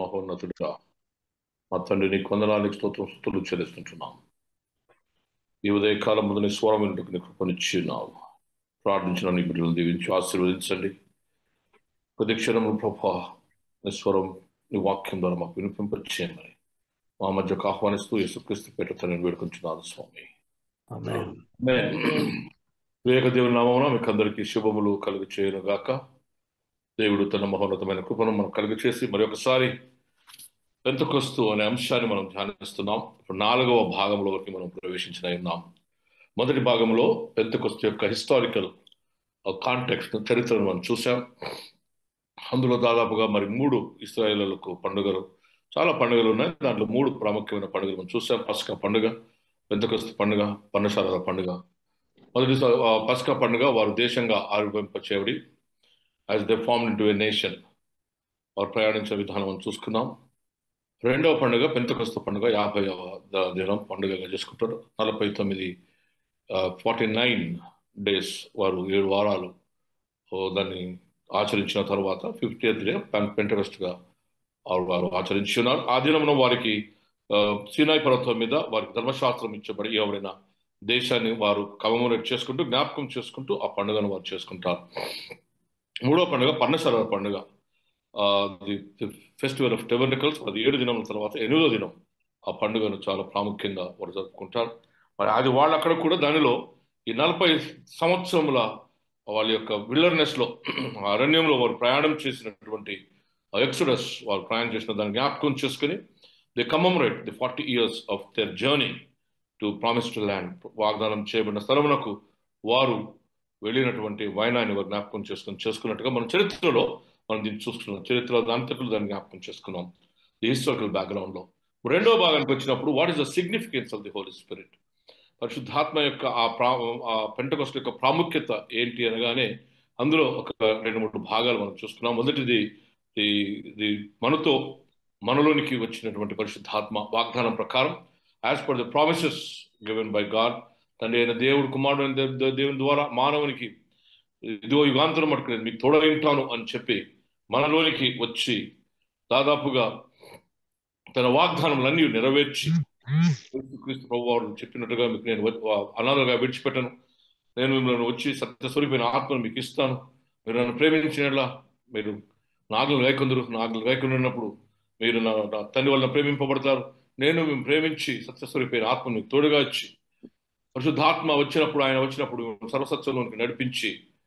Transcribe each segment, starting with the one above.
మహోన్నతుడిగా మా తండ్రి నీ కొందనానికి స్తోత్రం స్థుతులు చెల్లిస్తుంటున్నాం ఈ ఉదయకాలం ముందు నీ స్వరం వినుటకు నీ కృపనిచ్చి ఉన్నావు ప్రార్థించిన నీ బిడ్డలను దీవించి ఆశీర్వదించండి ప్రతి క్షణంలో ప్రభా నీ స్వరం నీ వాక్యం ద్వారా మాకు వినిపింపచేయమని మా మధ్యకు ఆహ్వానిస్తూ యేసుక్రీస్తు పేట తండ్రిని వేడుకుంటున్నాను స్వామి వివేక దేవుని నామమున మీకు అందరికీ శుభములు కలుగు చేయను గాక దేవుడు తన మహోన్నతమైన కృపను మనం కలుగు చేసి మరి ఒకసారి పెంతకొస్తు అనే అంశాన్ని మనం ధ్యానిస్తున్నాం ఇప్పుడు నాలుగవ భాగంలోకి మనం ప్రవేశించిన ఉన్నాం మొదటి భాగంలో పెంతకొస్తు యొక్క హిస్టారికల్ కాంటెక్స్ట్ చరిత్రను మనం చూసాం అందులో దాదాపుగా మరి మూడు ఇస్రాయేళ్లకు పండుగలు చాలా పండుగలు ఉన్నాయి దాంట్లో మూడు ప్రాముఖ్యమైన పండుగలు మనం చూసాం పసక పండుగ పెంతకొస్తు పండుగ పన్నశాలల పండుగ మొదటి పసక పండుగ వారు దేశంగా ఆవిర్భింపచేయబడి as the form into a nation వారు ప్రయాణించే విధానం మనం చూసుకున్నాం రెండవ పండుగ పెంతకొస్త పండుగ యాభై దినం పండుగగా చేసుకుంటారు నలభై తొమ్మిది ఫార్టీ నైన్ డేస్ వారు ఏడు వారాలు దాన్ని ఆచరించిన తర్వాత ఫిఫ్టీ ఎయిత్ డే పెంటకొస్ట్గా వారు ఆచరించి ఉన్నారు ఆ దినమున వారికి సీనాయి పర్వతం మీద వారికి ధర్మశాస్త్రం ఇచ్చబడి ఎవరైనా దేశాన్ని వారు కమమోరేట్ చేసుకుంటూ జ్ఞాపకం చేసుకుంటూ ఆ పండుగను వారు చేసుకుంటారు మూడో పండుగ పర్ణశాల పండుగ ది ఫెస్టివల్ ఆఫ్ టెబర్నికల్స్ అది ఏడు దినం తర్వాత ఎనిమిదో దినం ఆ పండుగను చాలా ప్రాముఖ్యంగా వారు జరుపుకుంటారు మరి అది వాళ్ళు అక్కడ కూడా దానిలో ఈ నలభై సంవత్సరముల వాళ్ళ యొక్క విల్లర్నెస్లో అరణ్యంలో వారు ప్రయాణం చేసినటువంటి ఎక్సుడస్ వారు ప్రయాణం చేసిన దాన్ని జ్ఞాపకం చేసుకుని the commemorate the forty years of their journey to promise to land వాగ్దానం చేయబడిన స్థలమునకు వారు వెళ్ళినటువంటి వైనాన్ని వారు జ్ఞాపకం చేసుకుని చేసుకున్నట్టుగా మన చరిత్రలో మనం దీన్ని చూసుకున్నాం చరిత్ర అంతకులు దాన్ని జ్ఞాపకం చేసుకున్నాం ది హిస్టారికల్ బ్యాక్గ్రౌండ్లో రెండో భాగానికి వచ్చినప్పుడు what is the significance of the Holy Spirit పరిశుద్ధాత్మ యొక్క ఆ ప్రా ఆ పెంటకొస్ట యొక్క ప్రాముఖ్యత ఏంటి అనగానే అందులో ఒక రెండు మూడు భాగాలు మనం చూసుకున్నాం మొదటిది ది మనతో మనలోనికి వచ్చినటువంటి పరిశుద్ధాత్మ వాగ్దానం ప్రకారం as per the promises given by God తండ్రి అయిన దేవుడు కుమారుడు దేవుని ద్వారా మానవునికి ఇదిగో యుగాంతరం పట్టుకునేది మీకు తోడవింటాను అని చెప్పి మనలోనికి వచ్చి దాదాపుగా తన వాగ్దానములన్నీ నెరవేర్చి క్రీస్తు ప్రభు వారు చెప్పినట్టుగా మీకు నేను అనాథగా విడిచిపెట్టను నేను మిమ్మల్ని వచ్చి సత్యస్వరూపైన ఆత్మను మీకు ఇస్తాను మీరు నన్ను ప్రేమించినట్లా మీరు నాగులు గాయకుందరు నాగులు గాయకుండినప్పుడు మీరు నా తండ్రి వల్ల ప్రేమింపబడతారు నేను మేము ప్రేమించి సత్యస్వరూపైన ఆత్మను మీకు తోడుగా ఇచ్చి పరిశుద్ధాత్మ వచ్చినప్పుడు ఆయన వచ్చినప్పుడు సర్వసత్వంలోనికి నడిపించి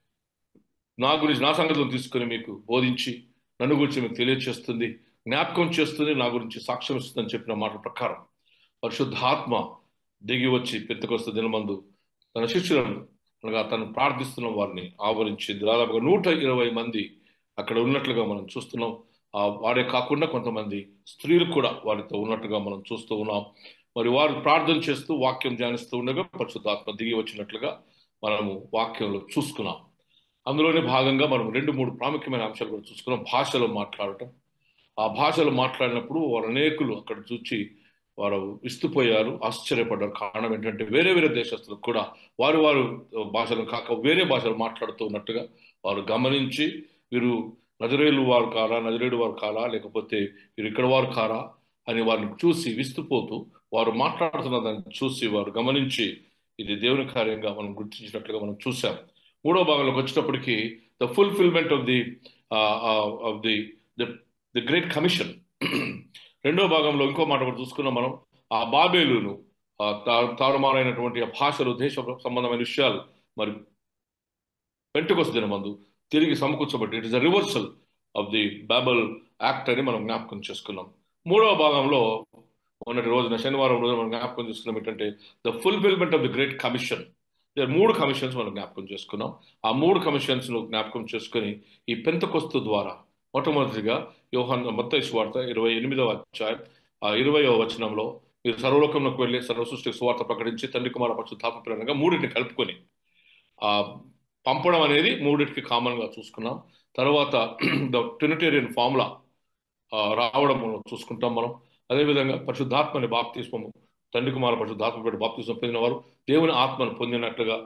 నా గురించి నా సంగతులను తీసుకుని మీకు బోధించి నన్ను గురించి మీకు తెలియచేస్తుంది జ్ఞాపకం చేస్తుంది నా గురించి సాక్ష్యం ఇస్తుందని చెప్పిన మాట ప్రకారం పరిశుద్ధాత్మ దిగి వచ్చి పెద్దకొస్త దినమందు తన శిష్యులను అనగా తను ప్రార్థిస్తున్న వారిని ఆవరించి దాదాపుగా నూట ఇరవై మంది అక్కడ ఉన్నట్లుగా మనం చూస్తున్నాం ఆ వారే కాకుండా కొంతమంది స్త్రీలు కూడా వారితో ఉన్నట్టుగా మనం చూస్తూ ఉన్నాం మరి వారు ప్రార్థన చేస్తూ వాక్యం ధ్యానిస్తూ ఉండగా పరిశుద్ధాత్మ దిగి వచ్చినట్లుగా మనము వాక్యంలో చూసుకున్నాం అందులోనే భాగంగా మనం రెండు మూడు ప్రాముఖ్యమైన అంశాలు కూడా చూసుకున్నాం భాషలో మాట్లాడటం ఆ భాషలో మాట్లాడినప్పుడు వారు అనేకులు అక్కడ చూచి వారు విస్తుపోయారు ఆశ్చర్యపడ్డారు కారణం ఏంటంటే వేరే వేరే దేశస్తులకు కూడా వారు వారు భాషలు కాక వేరే భాషలు మాట్లాడుతూ ఉన్నట్టుగా వారు గమనించి వీరు నజరేలు వారు కారా నజరేడు వారు కారా లేకపోతే వీరు ఇక్కడ వారు కారా అని వారిని చూసి విస్తుపోతూ వారు మాట్లాడుతున్న దాన్ని చూసి వారు గమనించి ఇది దేవుని కార్యంగా మనం గుర్తించినట్లుగా మనం చూసాం మూడో భాగంలోకి వచ్చేటప్పటికి the fulfilment of the of the the great commission రెండో భాగంలో ఇంకో మాట కూడా చూసుకున్నాం మనం ఆ బాబేలును తారుమారైనటువంటి భాషలు దేశ సంబంధమైన విషయాలు మరి పెంటుకొస్ దినమందు తిరిగి సమకూర్చబట్టి it is a reversal of the Babel act అని మనం జ్ఞాపకం చేసుకున్నాం మూడవ భాగంలో మొన్నటి రోజున శనివారం రోజున మనం జ్ఞాపకం చేసుకున్నాం ఏంటంటే the fulfilment of the great commission మూడు కమిషన్స్ మనం జ్ఞాపకం చేసుకున్నాం ఆ మూడు కమిషన్స్ జ్ఞాపకం చేసుకుని ఈ పెంతకొస్తు ద్వారా మొట్టమొదటిగా యోహన్ మొత్త వార్త ఇరవై ఎనిమిదవ అధ్యాయం ఆ ఇరవయవ వచనంలో మీరు సర్వలోకంలోకి వెళ్ళి సర్వసృష్టికి సువార్త ప్రకటించి తండ్రి కుమార పశుతాప ప్రేరణగా మూడింటిని కలుపుకొని ఆ పంపడం అనేది మూడింటికి కామన్గా చూసుకున్నాం తర్వాత ద ట్రినిటేరియన్ ఫార్ములా రావడం మనం చూసుకుంటాం మనం అదేవిధంగా పరిశుద్ధాత్మని బాప్తిస్మము తండ్రి కుమార పరిశుద్ధాత్మ పెట్టి బాప్తిస్మం పొందిన వారు దేవుని ఆత్మను పొందినట్లుగా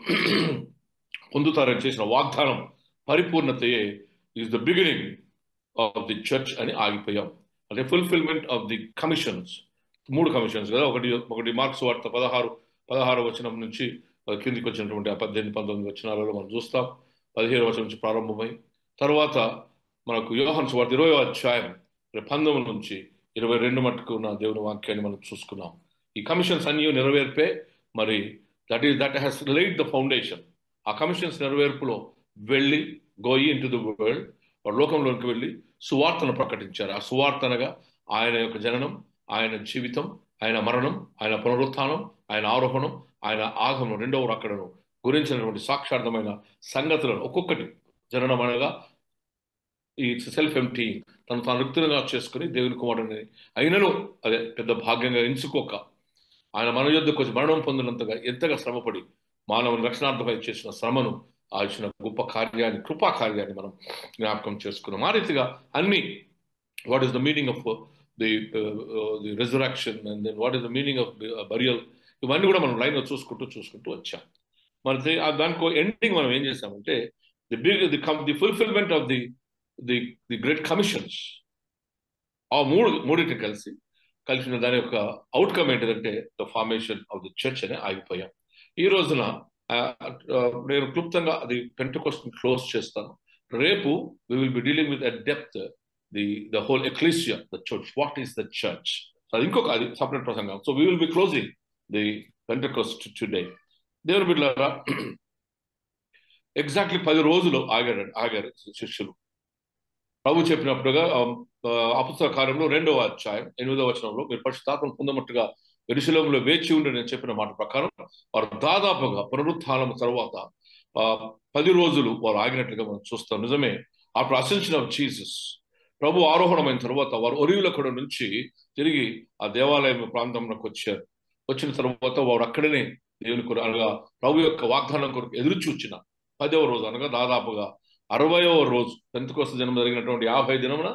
పొందుతారని చేసిన వాగ్దానం పరిపూర్ణతయే is the beginning of the church అని ఆగిపోయాం అంటే ఫుల్ఫిల్మెంట్ ఆఫ్ ది కమిషన్స్ మూడు కమిషన్స్ కదా ఒకటి ఒకటి మార్క్స్ వార్త పదహారు పదహారు వచనం నుంచి కిందికి వచ్చినటువంటి ఆ పద్దెనిమిది పంతొమ్మిది వచనాలలో మనం చూస్తాం పదిహేను వచనం నుంచి ప్రారంభమై తర్వాత మనకు యోహన్ వార్త ఇరవై అధ్యాయం పంతొమ్మిది నుంచి ఇరవై రెండు మట్టుకు ఉన్న దేవుని వాక్యాన్ని మనం చూసుకున్నాం ఈ కమిషన్స్ అన్ని నెరవేర్పే మరి that is that has laid the foundation ఆ కమిషన్స్ నెరవేర్పులో వెళ్ళి గోయి ఇన్ టు ద వరల్డ్ వాడు లోకంలోకి వెళ్ళి సువార్తను ప్రకటించారు ఆ సువార్త అనగా ఆయన యొక్క జననం ఆయన జీవితం ఆయన మరణం ఆయన పునరుత్థానం ఆయన ఆరోహణం ఆయన ఆగమనం రెండవ అక్కడను గురించినటువంటి సాక్షార్థమైన సంగతులను ఒక్కొక్కటి జననం అనగా ఈ సెల్ఫ్ ఎంటీ తను తాను రిక్తులుగా చేసుకుని దేవుని కుమారుడిని అయినను అదే పెద్ద భాగ్యంగా ఎంచుకోక ఆయన మన యుద్ధకు వచ్చి మరణం పొందినంతగా ఎంతగా శ్రమపడి మానవుని రక్షణార్థమై చేసిన శ్రమను ఆచిన గొప్ప కార్యాన్ని కృపా కార్యాన్ని మనం జ్ఞాపకం చేసుకున్నాం ఆ రీతిగా అన్ని what is the meaning of the the resurrection and then what is the meaning of burial ఇవన్నీ కూడా మనం లైన్లో చూసుకుంటూ చూసుకుంటూ వచ్చాం మరి దానికి ఎండింగ్ మనం ఏం చేసామంటే the big the come the fulfilment of the the the great commissions ఆ మూడు మూడింటిని కలిసి కలిసిన దాని యొక్క అవుట్కమ్ ఏంటిదంటే the formation of the church అని ఆగిపోయాం ఈ రోజున నేను క్లుప్తంగా అది పెంటకోస్ట్ క్లోజ్ చేస్తాను రేపు we will be dealing with a depth the the whole ecclesia the church what is the church అది ఇంకొక అది సపరేట్ ప్రసంగం so we will be closing the Pentecost today దేవుని బిడ్డారా ఎగ్జాక్ట్లీ పది రోజులు ఆగారు ఆగారు శిష్యులు ప్రభు చెప్పినప్పుడుగా అపుస్తక కార్యంలో రెండవ అధ్యాయం ఎనిమిదవ వచనంలో మీరు పరిశుద్ధాత్మను పొందమట్టుగా ఎరుశలంలో వేచి ఉండి నేను చెప్పిన మాట ప్రకారం వారు దాదాపుగా పునరుత్థానం తర్వాత పది రోజులు వారు ఆగినట్లుగా మనం చూస్తాం నిజమే అప్పుడు అసెన్షన్ ఆఫ్ జీసస్ ప్రభు ఆరోహణమైన తర్వాత వారు ఒరివులక్కడ నుంచి తిరిగి ఆ దేవాలయం ప్రాంతంలోకి వచ్చారు వచ్చిన తర్వాత వారు అక్కడనే దేవుని కొరకు అనగా ప్రభు యొక్క వాగ్దానం కొరకు ఎదురు చూచిన పదవ రోజు అనగా దాదాపుగా అరవయవ రోజు పెంతకోస్త జన్మ జరిగినటువంటి యాభై దినమున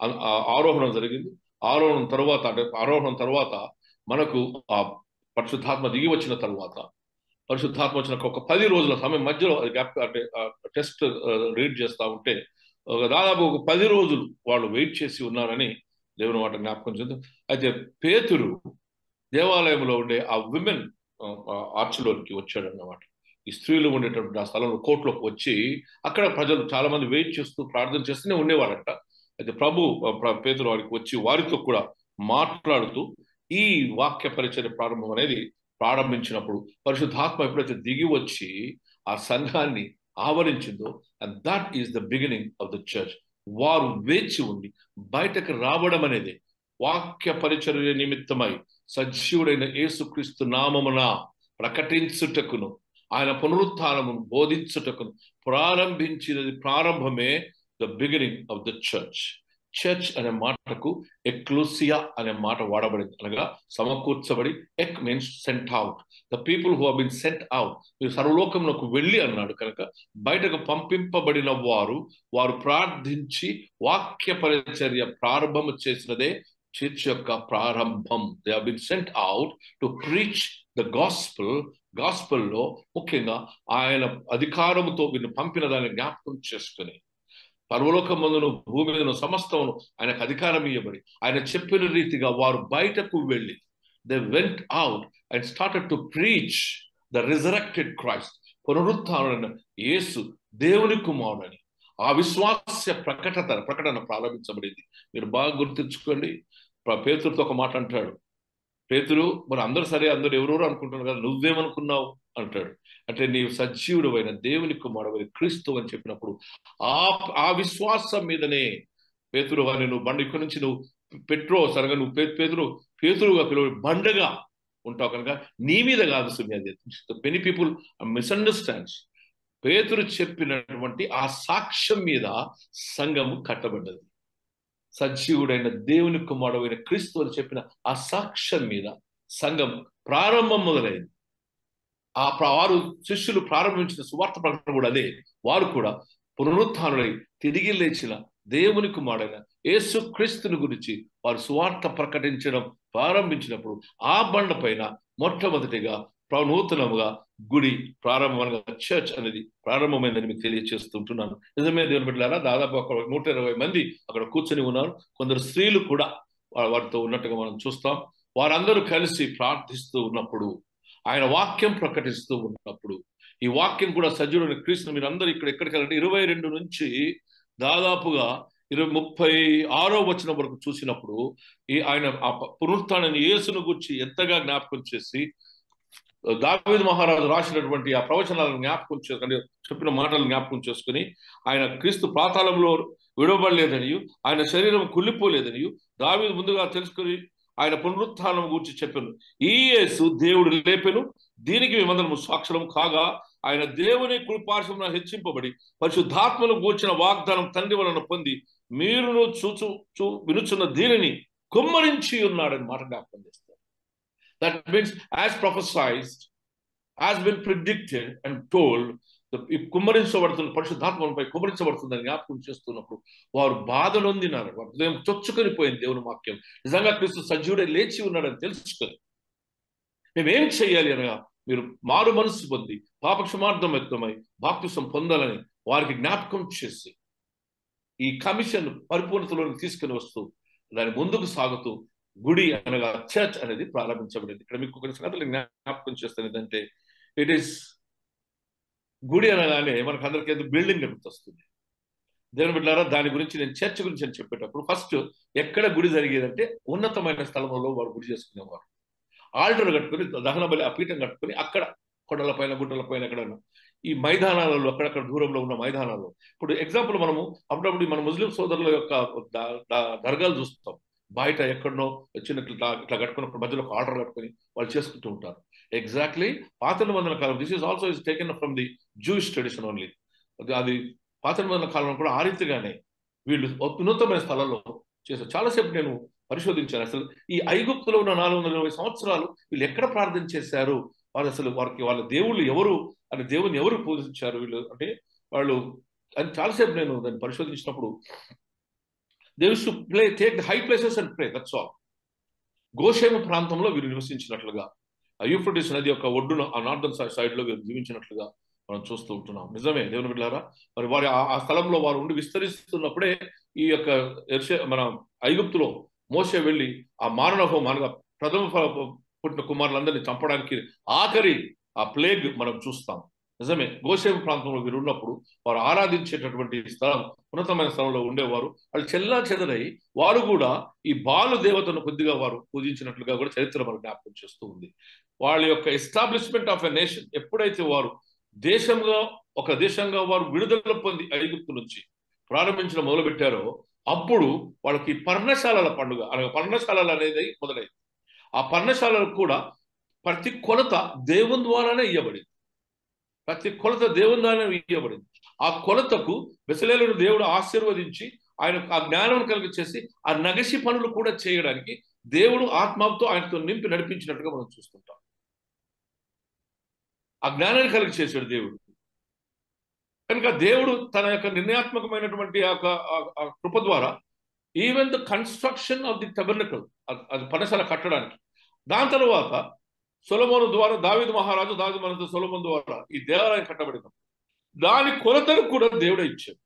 ఆరోహణం జరిగింది ఆరోహణం తర్వాత అంటే ఆరోహణం తర్వాత మనకు ఆ పరిశుద్ధాత్మ దిగి వచ్చిన తర్వాత పరిశుద్ధాత్మ వచ్చిన ఒక పది రోజుల సమయం మధ్యలో అది గ్యాప్ అంటే టెస్ట్ రీడ్ చేస్తూ ఉంటే దాదాపు ఒక పది రోజులు వాళ్ళు వెయిట్ చేసి ఉన్నారని దేవుని మాట జ్ఞాపకం చేద్దాం అయితే పేతురు దేవాలయంలో ఉండే ఆ విమెన్ ఆర్చ్లోనికి వచ్చాడు అన్నమాట ఈ స్త్రీలు ఉండేటటువంటి ఆ స్థలంలో కోర్టులోకి వచ్చి అక్కడ ప్రజలు చాలా మంది వెయిట్ చేస్తూ ప్రార్థన చేస్తూనే ఉండేవాడంట అయితే ప్రభు పేదలు వారికి వచ్చి వారితో కూడా మాట్లాడుతూ ఈ వాక్య పరిచయ ప్రారంభం అనేది ప్రారంభించినప్పుడు పరిశుద్ధాత్మ ఎప్పుడైతే దిగి వచ్చి ఆ సంఘాన్ని ఆవరించిందో and that is the beginning of the church వారు వేచి ఉండి బయటకు రావడం అనేది వాక్య పరిచర్య నిమిత్తమై సజీవుడైన యేసుక్రీస్తు నామమున ప్రకటించుటకును ఆయన పునరుత్నమును బోధించుటకును ప్రారంభించినది ప్రారంభమే the beginning of the church church అనే మాటకు ఎక్లూసియా అనే మాట వాడబడింది అనగా సమకూర్చబడి ఎక్ means sent out the people who been sent out మీరు సర్వలోకంలోకి వెళ్ళి అన్నాడు కనుక బయటకు పంపింపబడిన వారు వారు ప్రార్థించి వాక్య పరిచర్య ప్రారంభం చేసినదే చర్చ్ యొక్క ప్రారంభం they been sent out to preach the gospel గాస్పుల్లో ముఖ్యంగా ఆయన అధికారముతో వీరిని పంపిన దాన్ని జ్ఞాపకం చేసుకుని పర్వలోక మందును భూమి మీదను సమస్తమును ఆయనకు అధికారం ఇవ్వబడి ఆయన చెప్పిన రీతిగా వారు బయటకు వెళ్ళి they went out and started to preach the resurrected Christ పునరుత్న యేసు దేవుని కుమారుడని ఆ విశ్వాస ప్రకటన ప్రకటన ప్రారంభించబడింది మీరు బాగా గుర్తుంచుకోండి పేతులతో ఒక మాట అంటాడు పేతులు మరి అందరు సరే అందరు ఎవరెవరు అనుకుంటున్నారు కదా నువ్వేమనుకున్నావు అంటాడు అంటే నీవు సజీవుడు అయిన దేవుని కుమారుడు క్రీస్తు అని చెప్పినప్పుడు ఆ ఆ విశ్వాసం మీదనే పేతురు అని నువ్వు బండ ఇక్కడి నుంచి నువ్వు పెట్రో సరగా నువ్వు పేతురు పేతురుగా పిలువ బండగా ఉంటావు కనుక నీ మీద కాదు సుమి మెనీ పీపుల్ మిస్అండర్స్టాండ్స్ పేతురు చెప్పినటువంటి ఆ సాక్ష్యం మీద సంఘము కట్టబడ్డది సజీవుడైన దేవుని కుమారుడైన క్రీస్తు అని చెప్పిన ఆ సాక్ష్యం మీద సంఘం ప్రారంభం మొదలైంది ఆ వారు శిష్యులు ప్రారంభించిన సువార్త ప్రకటన కూడా అదే వారు కూడా పునరుత్నులై తిరిగి లేచిన దేవుని కుమారుడైన యేసు క్రీస్తుని గురించి వారు సువార్త ప్రకటించడం ప్రారంభించినప్పుడు ఆ బండ పైన మొట్టమొదటిగా నూతనముగా గుడి ప్రారంభంగా చర్చ్ అనేది ప్రారంభమైందని మీకు తెలియజేస్తుంటున్నాను నిజమే దేవుని బిడ్డలారా దాదాపు ఒక నూట ఇరవై మంది అక్కడ కూర్చొని ఉన్నారు కొందరు స్త్రీలు కూడా వా- వారితో ఉన్నట్టుగా మనం చూస్తాం వారందరూ కలిసి ప్రార్థిస్తూ ఉన్నప్పుడు ఆయన వాక్యం ప్రకటిస్తూ ఉన్నప్పుడు ఈ వాక్యం కూడా సజ్జుడైన క్రీస్తు మీరు అందరూ ఇక్కడ ఎక్కడికి వెళ్ళండి ఇరవై రెండు నుంచి దాదాపుగా ఇరవై ముప్పై ఆరో వచ్చిన వరకు చూసినప్పుడు ఈ ఆయన ఆ పునరుత్థానాన్ని యేసును గురించి ఎంతగా జ్ఞాపకం చేసి దావీద్ మహారాజు రాసినటువంటి ఆ ప్రవచనాలను జ్ఞాపకం చేసుకుని చెప్పిన మాటలు జ్ఞాపకం చేసుకుని ఆయన క్రీస్తు పాతాళంలో విడవబడలేదని ఆయన శరీరం కుళ్ళిపోలేదని దావీదు ముందుగా తెలుసుకుని ఆయన పునరుత్థానం గురించి చెప్పాను ఈ యేసు దేవుడు లేపెను దీనికి మేమందరము సాక్షరం కాగా ఆయన దేవుని కృపార్శమున హెచ్చింపబడి పరిశుద్ధాత్మను కూర్చిన వాగ్దానం తండ్రి వలన పొంది మీరును చూచు చూ వినుచున్న దీనిని కుమ్మరించి ఉన్నాడని మాట జ్ఞాపకం చేస్తారు that means as prophesied as been predicted and told ఈ కుమ్మరించబడుతున్న పరిశుద్ధాత్మపై కుమ్మరించబడుతుందని జ్ఞాపకం చేస్తున్నప్పుడు వారు బాధ నొందినారు వారు హృదయం చొచ్చుకొని పోయింది దేవుని వాక్యం నిజంగా క్రీస్తు సజీవుడే లేచి ఉన్నాడని తెలుసుకొని మేమేం చేయాలి అనగా మీరు మారు మనసు పొంది పాపక్షమార్థం వ్యక్తమై బాప్తిసం పొందాలని వారికి జ్ఞాపకం చేసి ఈ కమిషన్ పరిపూర్ణతలోకి తీసుకుని వస్తూ దాని ముందుకు సాగుతూ గుడి అనగా చర్చ్ అనేది ప్రారంభించబడింది ఇక్కడ మీకు కొన్ని సంగతులు జ్ఞాపకం చేస్తాను ఏంటంటే ఇట్ ఈస్ గుడి అనగానే మనకు అందరికీ ఏదో బిల్డింగ్ గుర్తొస్తుంది దేవుని బిడ్డారా దాని గురించి నేను చర్చ్ గురించి అని చెప్పేటప్పుడు ఫస్ట్ ఎక్కడ గుడి జరిగేదంటే ఉన్నతమైన స్థలంలో వారు గుడి చేసుకునేవారు ఆల్టర్ కట్టుకుని దహన బలి ఆ పీఠం కట్టుకుని అక్కడ కొండల పైన గుడ్డల పైన ఎక్కడ ఈ మైదానాలలో అక్కడక్కడ దూరంలో ఉన్న మైదానాల్లో ఇప్పుడు ఎగ్జాంపుల్ మనము అప్పుడప్పుడు మన ముస్లిం సోదరుల యొక్క ద- ద- దర్గాలు చూస్తాం బయట ఎక్కడనో వచ్చినట్లు ఇట్లా ఇట్లా కట్టుకున్నప్పుడు మధ్యలో ఒక ఆర్డర్ కట్టుకుని వాళ్ళు చేసుకుంటూ ఉంటారు ఎగ్జాక్ట్లీ పాత నిబంధన కాలం this is also is taken from the Jewish tradition only అది పాత నిబంధన కాలంలో కూడా ఆ రీతిగానే వీళ్ళు ఒక వినూతమైన స్థలాల్లో చేశారు చాలాసేపు నేను పరిశోధించాను అసలు ఈ ఐగుప్తులో ఉన్న నాలుగు వందల ఇరవై సంవత్సరాలు వీళ్ళు ఎక్కడ ప్రార్థన చేశారు వాళ్ళు అసలు వారికి వాళ్ళ దేవుళ్ళు ఎవరు అని దేవుని ఎవరు పూజించారు వీళ్ళు అంటే వాళ్ళు అని చాలాసేపు నేను దాన్ని పరిశోధించినప్పుడు they use to play take the high places and pray that's all గోషేమ ప్రాంతంలో వీరు నివసించినట్లుగా యూఫ్రటిస్ నది యొక్క ఒడ్డున ఆ నార్దర్న్ సైడ్ లో వీరు జీవించినట్లుగా మనం చూస్తూ ఉంటున్నాం నిజమే దేవుని బిడ్డారా మరి వారి ఆ ఆ స్థలంలో వారు ఉండి విస్తరిస్తున్నప్పుడే ఈ యొక్క ఎర్షే- మన ఐగుప్తులో మోసే వెళ్ళి ఆ మారణ హోమం అనగా ప్రథమ ఫ- పుట్టిన కుమారులందరినీ చంపడానికి ఆఖరి ఆ ప్లేగ్ మనం చూస్తాం నిజమే గోసేమ ప్రాంతంలో వీరు ఉన్నప్పుడు వారు ఆరాధించేటటువంటి స్థలం ఉన్నతమైన స్థలంలో ఉండేవారు వాళ్ళు చెల్లా చెదరై వారు కూడా ఈ బాలు దేవతను కొద్దిగా వారు పూజించినట్లుగా కూడా చరిత్ర మనకు జ్ఞాపకం చేస్తూ ఉంది వాళ్ళ యొక్క ఎస్టాబ్లిష్మెంట్ ఆఫ్ ఎ నేషన్ ఎప్పుడైతే వారు దేశంగా ఒక దేశంగా వారు విడుదల పొంది ఐగుప్తు నుంచి ప్రారంభించడం మొదలుపెట్టారో అప్పుడు వాళ్ళకి పర్ణశాలల పండుగ అనగా పర్ణశాలలు అనేది మొదలైంది ఆ పర్ణశాలలకు కూడా ప్రతి కొలత దేవుని ద్వారానే ఇవ్వబడింది ప్రతి కొలత దేవుని ద్వారానే ఇవ్వబడింది ఆ కొలతకు బెసలేలను దేవుడు ఆశీర్వదించి ఆయన ఆ జ్ఞానం కలిగి చేసి ఆ నగసి పనులు కూడా చేయడానికి దేవుడు ఆత్మతో ఆయనతో నింపి నడిపించినట్టుగా మనం చూస్తుంటాం ఆ జ్ఞానాన్ని కలిగి చేశాడు దేవుడు కనుక దేవుడు తన యొక్క నిర్ణయాత్మకమైనటువంటి ఆ యొక్క ఆ- ఆ కృప ద్వారా even the construction of the tabernacle అది పనశాల కట్టడానికి దాని తర్వాత సొలమోను ద్వారా దావిద మహారాజు దావిద మహారాజు సొలమోన్ ద్వారా ఈ దేవాలయం కట్టబడింది దాని కొలతను కూడా దేవుడే ఇచ్చాడు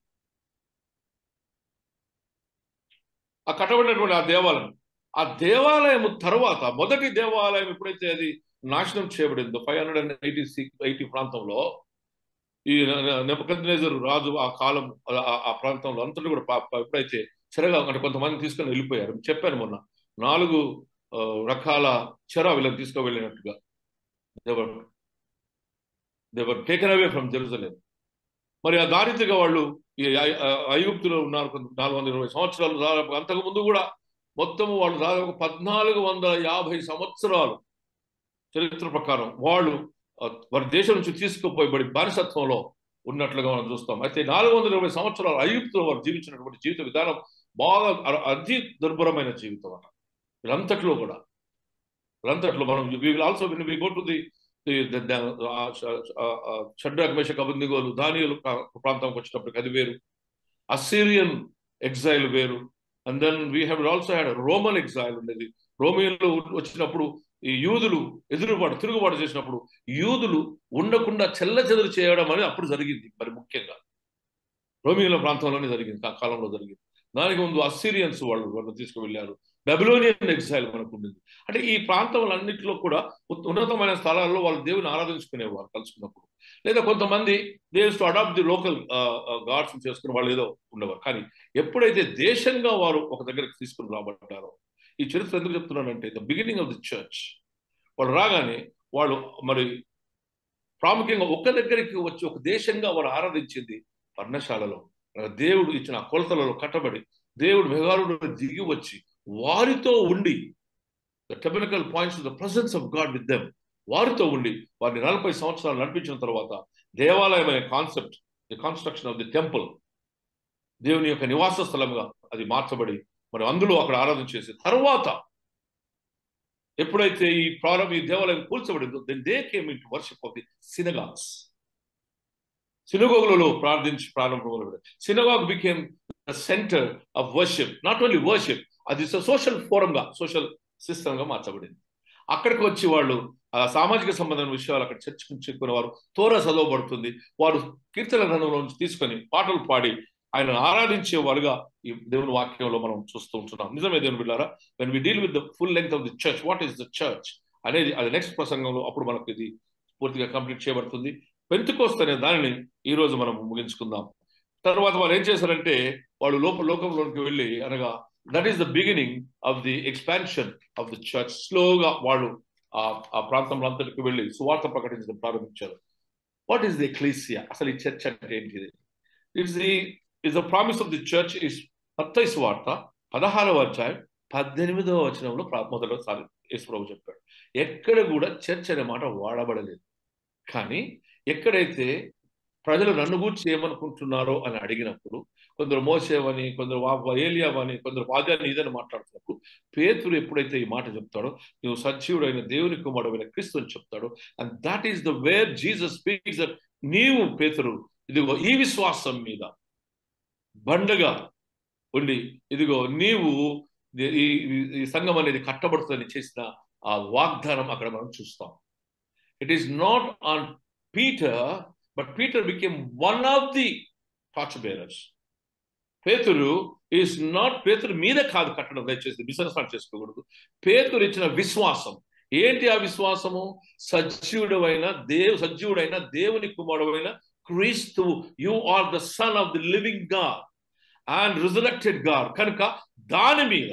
ఆ కట్టబడినటువంటి ఆ దేవాలయం ఆ దేవాలయం తర్వాత మొదటి దేవాలయం ఎప్పుడైతే అది నాశనం చేయబడిందో five hundred and eighty six eighty ప్రాంతంలో ఈ నెపకంజరు రాజు ఆ కాలం ఆ- ఆ ప్రాంతంలో అంతటి కూడా పా- పా- ఎప్పుడైతే చెరగా అంటే కొంతమంది తీసుకొని వెళ్ళిపోయారు చెప్పాను మొన్న నాలుగు ఆ, రకాల చెర వీళ్ళని తీసుకువెళ్ళినట్టుగా they were they were taken away from Jerusalem మరి ఆ దారిద్రగా వాళ్ళు ఈ ఐ- ఆ- ఐగుప్తులో ఉన్నారు కొంత నాలుగు వందల ఇరవై సంవత్సరాలు దాదాపు అంతకు ముందు కూడా మొత్తం వాళ్ళు దాదాపు పద్నాలుగు వందల యాభై సంవత్సరాలు చరిత్ర ప్రకారం వాళ్ళు ఆ, వారి దేశం నుంచి తీసుకుపోయబడి బానిసత్వంలో ఉన్నట్లుగా మనం చూస్తాం అయితే నాలుగు వందల ఇరవై సంవత్సరాలు ఐగుప్తులో వారు జీవించినటువంటి జీవిత విధానం బాగా అ- అతి దుర్భరమైన జీవితం అట వీళ్ళంతట్లో కూడా వీళ్ళంతట్లో మనం we will also win we go to the Shadrach Meshach అబందిగోలు దానియులు ప్రాంతంకి వచ్చినప్పటికి అది వేరు అస్సీరియన్ ఎగ్జైల్ వేరు and then we have also had Roman exile ఉండేది రోమియోలు వచ్చినప్పుడు ఈ యూదులు ఎదురుబాటు తిరుగుబాటు చేసినప్పుడు యూదులు ఉండకుండా చెల్ల చెదురు చేయడం అనేది అప్పుడు జరిగింది మరి ముఖ్యంగా రోమిల ప్రాంతంలోనే జరిగింది ఆ కాలంలో జరిగింది దానికి ముందు అస్సీరియన్స్ వాళ్ళు వాళ్ళు తీసుకువెళ్ళారు బెబిలోనియన్ ఎగ్జైల్ మనకు ఉండింది అంటే ఈ ప్రాంతములన్నింటిలో కూడా ఉత్- ఉన్నతమైన స్థలాల్లో వాళ్ళు దేవుని ఆరాధించుకునేవారు కలుసుకున్నప్పుడు లేదా కొంతమంది they use to adopt the local gods చేసుకుని వాళ్ళు ఏదో ఉండేవారు కానీ ఎప్పుడైతే దేశంగా వారు ఒక దగ్గరికి తీసుకుని రాబడ్డారో ఈ చరిత్ర ఎందుకు చెప్తున్నానంటే the beginning of the church వాళ్ళు రాగానే వాళ్ళు మరి ప్రాముఖ్యంగా ఒక దగ్గరికి వచ్చి ఒక దేశంగా వారు ఆరాధించింది పర్ణశాలలో అనగా దేవుడు ఇచ్చిన ఆ కొలతలలో కట్టబడి దేవుడు మెగారుడు దిగి వచ్చి వారితో ఉండి the tabernacle points the presence of God with them వారితో ఉండి వారిని నలభై సంవత్సరాలు నడిపించిన తర్వాత దేవాలయం అనే concept the construction of the temple దేవుని యొక్క నివాస స్థలంగా అది మార్చబడి మరి అందులో అక్కడ ఆరాధన చేసి తర్వాత ఎప్పుడైతే ఈ ప్రారంభ ఈ దేవాలయం కూల్చబడిందో then they came in worship of the synagogues సినగోగులలో ప్రార్థించి ప్రారంభం synagogue became the centre of worship not only worship అది సోషల్ ఫోరంగా సోషల్ సిస్టమ్గా మార్చబడింది అక్కడికి వచ్చి వాళ్ళు ఆ సామాజిక సంబంధమైన విషయాలు అక్కడ చర్చించుకునే వారు తోర చదవబడుతుంది వారు కీర్తన గ్రంథంలో నుంచి తీసుకొని పాటలు పాడి ఆయన ఆరాధించే వారుగా ఈ దేవుని వాక్యంలో మనం చూస్తూ ఉంటున్నాం నిజమే దేవుని బిడ్డారా when we deal with the full length of the church what is the church అనేది అది నెక్స్ట్ ప్రసంగంలో అప్పుడు మనకు ఇది పూర్తిగా కంప్లీట్ చేయబడుతుంది పెంతుకోస్త్ అనే దానిని ఈ రోజు మనం ముగించుకుందాం తర్వాత వాళ్ళు ఏం చేశారంటే వాళ్ళు లోప లోకంలోకి వెళ్ళి అనగా that is the beginning of the expansion of the church స్లోగా వాళ్ళు ఆ ఆ ప్రాంతంలో అంతటికి వెళ్ళి సువార్త ప్రకటించడం ప్రారంభించారు వాట్ ఈస్ ది ఎక్లీసియా అసలు ఈ చర్చ్ అంటే ఏంటిది it's the is the promise of the church is మత్తయి సువార్త పదహారవ అధ్యాయం పద్దెనిమిదవ వచనంలో ప్రా- మొదటిసారి యేసుప్రభు చెప్పాడు ఎక్కడ కూడా చర్చ్ అనే మాట వాడబడలేదు కానీ ఎక్కడైతే ప్రజలు నన్ను గూర్చి ఏమనుకుంటున్నారో అని అడిగినప్పుడు కొందరు మోసేవని కొందరు వా- ఏలియావని కొందరు వాద్యాన్ని ఇదని మాట్లాడుతున్నప్పుడు పేతురు ఎప్పుడైతే ఈ మాట చెప్తాడో నువ్వు సజీవుడైన దేవుని కుమారుడైన క్రీస్తు అని చెప్తాడు and that is the where Jesus speaks that నీవు పేతురు ఇదిగో ఈ విశ్వాసం మీద బండగా ఉండి ఇదిగో నీవు ఈ ఈ- ఈ సంఘం అనేది కట్టబడుతుందని చేసిన ఆ వాగ్దానం అక్కడ మనం చూస్తాం it is not on Peter but Peter became one of the torch bearers పేతురు ఈస్ నాట్ పేతురు మీద కాదు కట్టడం దయచేసి మిస్అండర్స్టాండ్ చేసుకోకూడదు పేతురు ఇచ్చిన విశ్వాసం ఏంటి ఆ విశ్వాసము సజీవుడైన దేవు సజీవుడైన దేవుని కుమారుడైన క్రీస్తు you are the son of the living God and resurrected God కనుక దాని మీద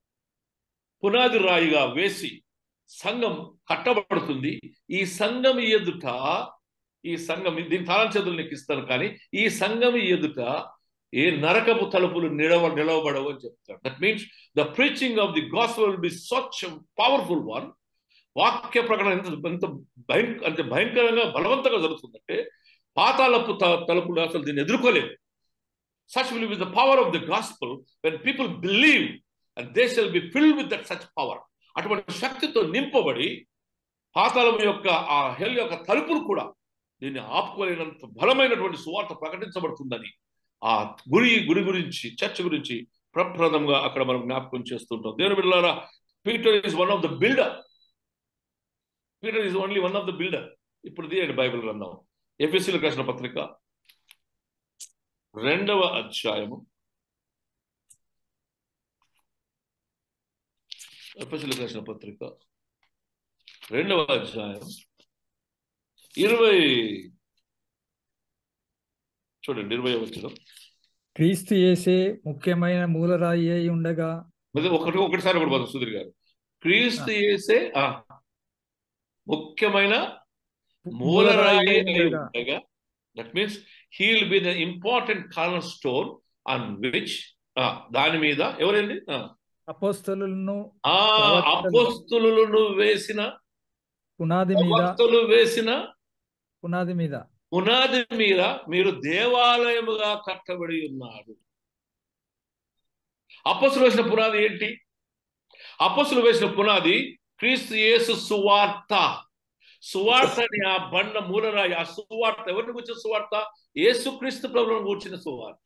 పునాది రాయిగా వేసి సంఘం కట్టబడుతుంది ఈ సంఘం ఎదుట ఈ సంఘం దీని తాళం చేతులు నీకు ఇస్తాను కానీ ఈ సంఘం ఎదుట ఏ నరకపు తలుపులు నిలవ నిలవబడవు అని చెప్తాడు that means the preaching of the gospel will be such powerful one వాక్య ప్రకటన ఎంత ఎంత భయం అంటే భయంకరంగా బలవంతంగా జరుగుతుందంటే పాతాలపు త- తలుపులు అసలు దీన్ని ఎదుర్కోలేవు such will be the power of the gospel when people believe and they shall be filled with that such power అటువంటి శక్తితో నింపబడి పాతాళం యొక్క ఆ హెల్ యొక్క తలుపులు కూడా దీన్ని ఆపుకోలేనంత బలమైనటువంటి సువార్త ప్రకటించబడుతుందని ఆ గురి గురి గురించి చర్చ గురించి ప్రప్రదంగా అక్కడ మనం జ్ఞాపకం చేస్తుంటాం దేవుని బిడ్డలారా Peter is one of the builder Peter is only one of the builder ఇప్పుడు తీయండి బైబిల్ గ్రంథం ఎఫ్ఎస్సీలకు రాసిన పత్రిక రెండవ అధ్యాయము ఎఫ్ఎస్సీలకు రాసిన పత్రిక రెండవ అధ్యాయం ఇరవై చూడండి ఇరవై వచ్చిన క్రీస్తు యేసే ముఖ్యమైన మూలరాయి అయి ఉండగా ఒకటి ఒకటిసారి ఒకటి పోతాం సుధీర్ గారు క్రీస్తు చేసే ఆ ముఖ్యమైన మూలరాయి అయి ఉండగా that means he'll be the important corner stone on which దాని మీద ఎవరండి ఆ, అపోస్తలులను ఆ అపోస్తులను వేసిన పునాది మీద అపోస్తులు వేసిన పునాది మీద పునాది మీద మీరు దేవాలయముగా కట్టబడి ఉన్నారు అపస్సులు వేసిన పునాది ఏంటి అపస్సులు వేసిన పునాది క్రీస్తు యేసు సువార్త సువార్త అని ఆ బండ మూలరాయి ఆ సువార్త ఎవరిని కూర్చిన సువార్త యేసు క్రీస్తు ప్రభులను కూర్చిన సువార్త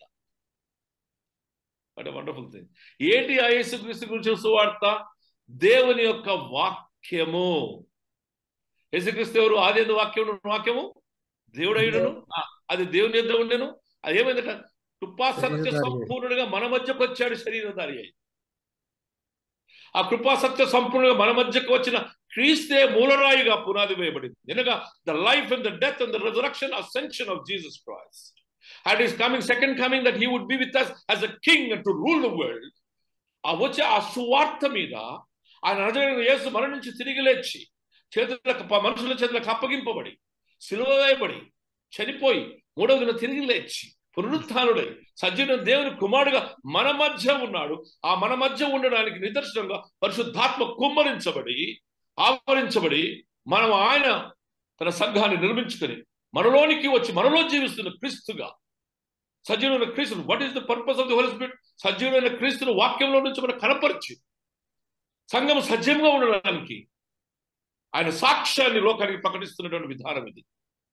అంటే వండర్ఫుల్ థింగ్ ఏంటి ఆ యేసు క్రీస్తు కూర్చిన సువార్త దేవుని యొక్క వాక్ వాక్యము యేసుక్రీస్తు ఎవరు ఆది ఎందు వాక్యం వాక్యము దేవుడైనను ఆ, అది దేవుని యొద్ద ఉండెను అది ఏమైందట కృపాసత్య శరీరధారి అయి. సంపూర్ణుడిగా మన మధ్యకు వచ్చాడు శరీరధారి అయి ఆ కృపాసత్య సంపూర్ణంగా మన మధ్యకు వచ్చిన క్రీస్తే మూలరాయిగా పునాది వేయబడింది ఎందుక the life and the death and the resurrection ascension of Jesus Christ and is coming second coming that he would be with us as a king to rule the world ఆ వచ్చే ఆ సువార్త మీద ఆయన నజరైన యేసు మన నుంచి తిరిగి లేచి చేతులకు ప- మనుషుల చేతులకు అప్పగింపబడి సిలువ వేయబడి చనిపోయి మూడవ దిన తిరిగి లేచి పునరుత్థానుడై సజ్జన దేవుని కుమారుడుగా మన మధ్య ఉన్నాడు ఆ మన మధ్య ఉండడానికి నిదర్శనంగా పరిశుద్ధాత్మ కుమ్మరించబడి ఆవరించబడి మనం ఆయన తన సంఘాన్ని నిర్మించుకొని మనలోనికి వచ్చి మనలో జీవిస్తున్న క్రీస్తుగా సజీవులైన క్రీస్తును what is the purpose of the Holy Spirit సజీవులైన క్రీస్తును వాక్యంలో నుంచి మనం కనపరిచి సంఘం సజీవంగా ఉండడానికి ఆయన సాక్ష్యాన్ని లోకానికి ప్రకటిస్తున్నటువంటి విధానం ఇది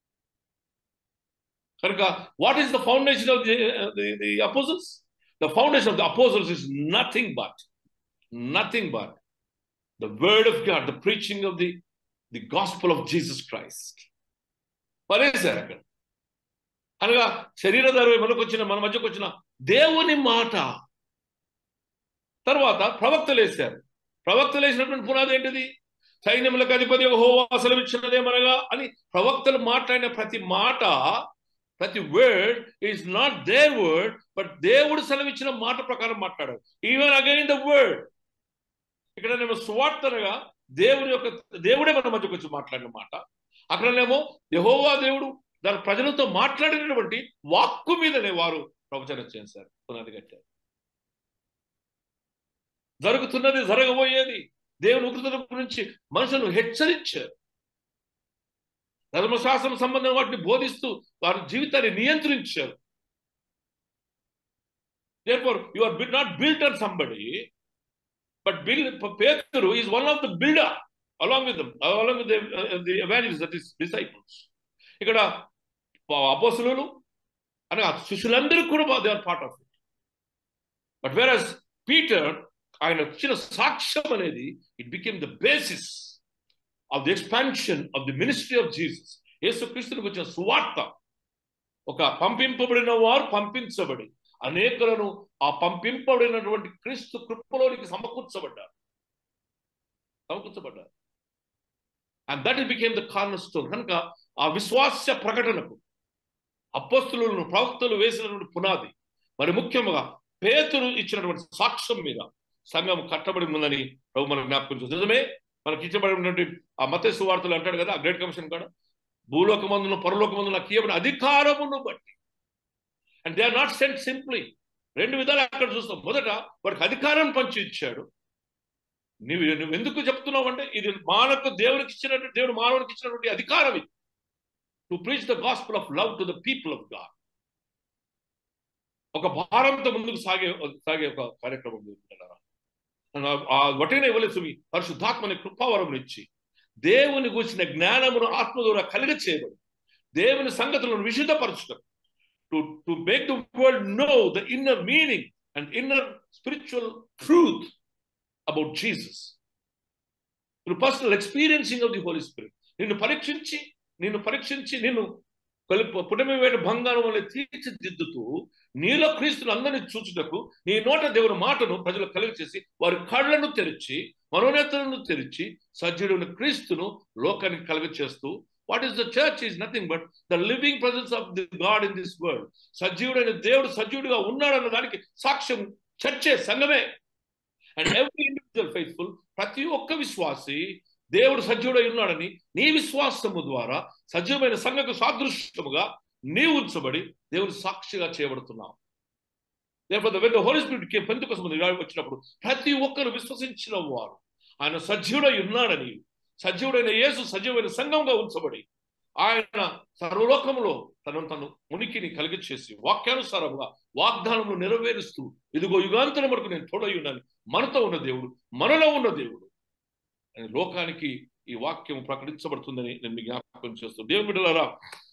కనుక what is the foundation of the apostles the foundation of the apostles is nothing but nothing but the word of God the preaching of the the gospel of Jesus Christ పరేశారు అక్కడ అనగా శరీరధారి మనకు వచ్చిన మన మధ్యకు వచ్చిన దేవుని మాట తర్వాత ప్రవక్తలు వేశారు ప్రవక్తలు వేసినటువంటి పునాది ఏంటిది సైన్యములకు అధిపతి హోవాసలం ఇచ్చినదేమనగా అని ప్రవక్తలు మాట్లాడిన ప్రతి మాట ప్రతి word is not their word but దేవుడు సెలవిచ్చిన మాట ప్రకారం మాట్లాడారు ఈవెన్ అగైన్ ద వర్డ్ ఇక్కడ నేను స్వార్థనగా దేవుని యొక్క దేవుడే మన మధ్యకు వచ్చి మాట్లాడిన మాట అక్కడనేమో యహోవా దేవుడు దాని ప్రజలతో మాట్లాడినటువంటి వాక్కు మీదనే వారు ప్రవచనం చేశారు పునాది కట్టారు జరుగుతున్నది జరగబోయేది దేవుని ఉగ్రత గురించి మనుషులను హెచ్చరించారు ధర్మశాస్త్రం సంబంధం వాటిని బోధిస్తూ వారి జీవితాన్ని నియంత్రించారు therefore you are not built on somebody but build Petru is one of the builder along with them along with the, uh, the evangelists that is disciples ఇక్కడ అపోసులు అనగా శిష్యులందరూ కూడా they are part of it but whereas Peter ఆయన వచ్చిన సాక్ష్యం అనేది it became the basis of the expansion of the ministry of Jesus యేసుక్రీస్తునికి వచ్చిన సువార్త ఒక పంపింపబడిన వారు పంపించబడి అనేకులను ఆ పంపింపబడినటువంటి క్రీస్తు కృపలోనికి సమకూర్చబడ్డారు సమకూర్చబడ్డారు and that it became the corner stone కనుక ఆ విశ్వాస ప్రకటనకు అప్పస్తులను ప్రవక్తలు వేసినటువంటి పునాది మరి ముఖ్యంగా పేతురు ఇచ్చినటువంటి సాక్ష్యం మీద సంఘం కట్టబడి ఉందని ప్రభు మనకు జ్ఞాపకం చేస్తుంది నిజమే మనకి ఇచ్చబడినటువంటి ఆ మత సువార్తలు అంటాడు కదా ఆ గ్రేట్ కమిషన్ కూడా భూలోక మందును పరలోక మందును నాకు ఇవ్వబడిన అధికారమును బట్టి and they are not sent simply రెండు విధాలు అక్కడ చూస్తాం మొదట వాడికి అధికారం పంచి ఇచ్చాడు నువ్వు నువ్వు ఎందుకు చెప్తున్నావు అంటే ఇది మానకు దేవునికి ఇచ్చినటువంటి దేవుడు మానవునికి ఇచ్చినటువంటి అధికారం ఇది to preach the gospel of love to the people of God ఒక భారంతో ముందుకు సాగే సాగే ఒక కార్యక్రమం జరుగుతున్నారా ఆ వటిన ఇవ్వలేదు పరిశుద్ధాత్మని కృపావరం ఇచ్చి దేవుని కూర్చిన జ్ఞానమును ఆత్మ ద్వారా కలిగ చేయబడి దేవుని సంగతులను విశుద్ధపరచడం to to make the world know the inner meaning and inner spiritual truth about Jesus through personal experiencing of the Holy Spirit నిన్ను పరీక్షించి నిన్ను పరీక్షించి నిన్ను పుటమి వేట బంగారం వల్ల తీర్చిదిద్దుతూ నీలో క్రీస్తులు అందరినీ చూచుటకు నీ నోట దేవుని మాటను ప్రజలు కలిగి చేసి వారి కళ్ళను తెరిచి మనోనేతలను తెరిచి సజ్జుడుని క్రీస్తును లోకానికి కలుగ చేస్తూ what is the church is nothing but the living presence of the God in this world సజీవుడైన దేవుడు సజీవుడిగా ఉన్నాడన్న దానికి సాక్ష్యం చర్చే సంఘమే అండ్ ఎవ్రీ ఇండివిజువల్ ఫెయిత్ఫుల్ ప్రతి ఒక్క విశ్వాసి దేవుడు సజీవుడై ఉన్నాడని నీ విశ్వాసము ద్వారా సజీవమైన సంఘకు సాదృశ్యముగా నీ ఉంచబడి దేవుని సాక్షిగా చేయబడుతున్నావు హోలీ స్పిరిట్ పెంతు కోసం వచ్చినప్పుడు ప్రతి ఒక్కరు విశ్వసించిన వారు ఆయన సజీవుడై ఉన్నాడని సజీవుడైన యేసు సజీవమైన సంఘంగా ఉంచబడి ఆయన సర్వలోకంలో తనను తను ఉనికిని కలిగి చేసి వాక్యానుసారంగా వాగ్దానములు నెరవేరుస్తూ ఇదిగో యుగాంతరం వరకు నేను తోడై ఉన్నాను మనతో ఉన్న దేవుడు మనలో ఉన్న దేవుడు అని లోకానికి ఈ వాక్యం ప్రకటించబడుతుందని నేను మీ జ్ఞాపకం చేస్తూ దేవుని బిడ్డలారా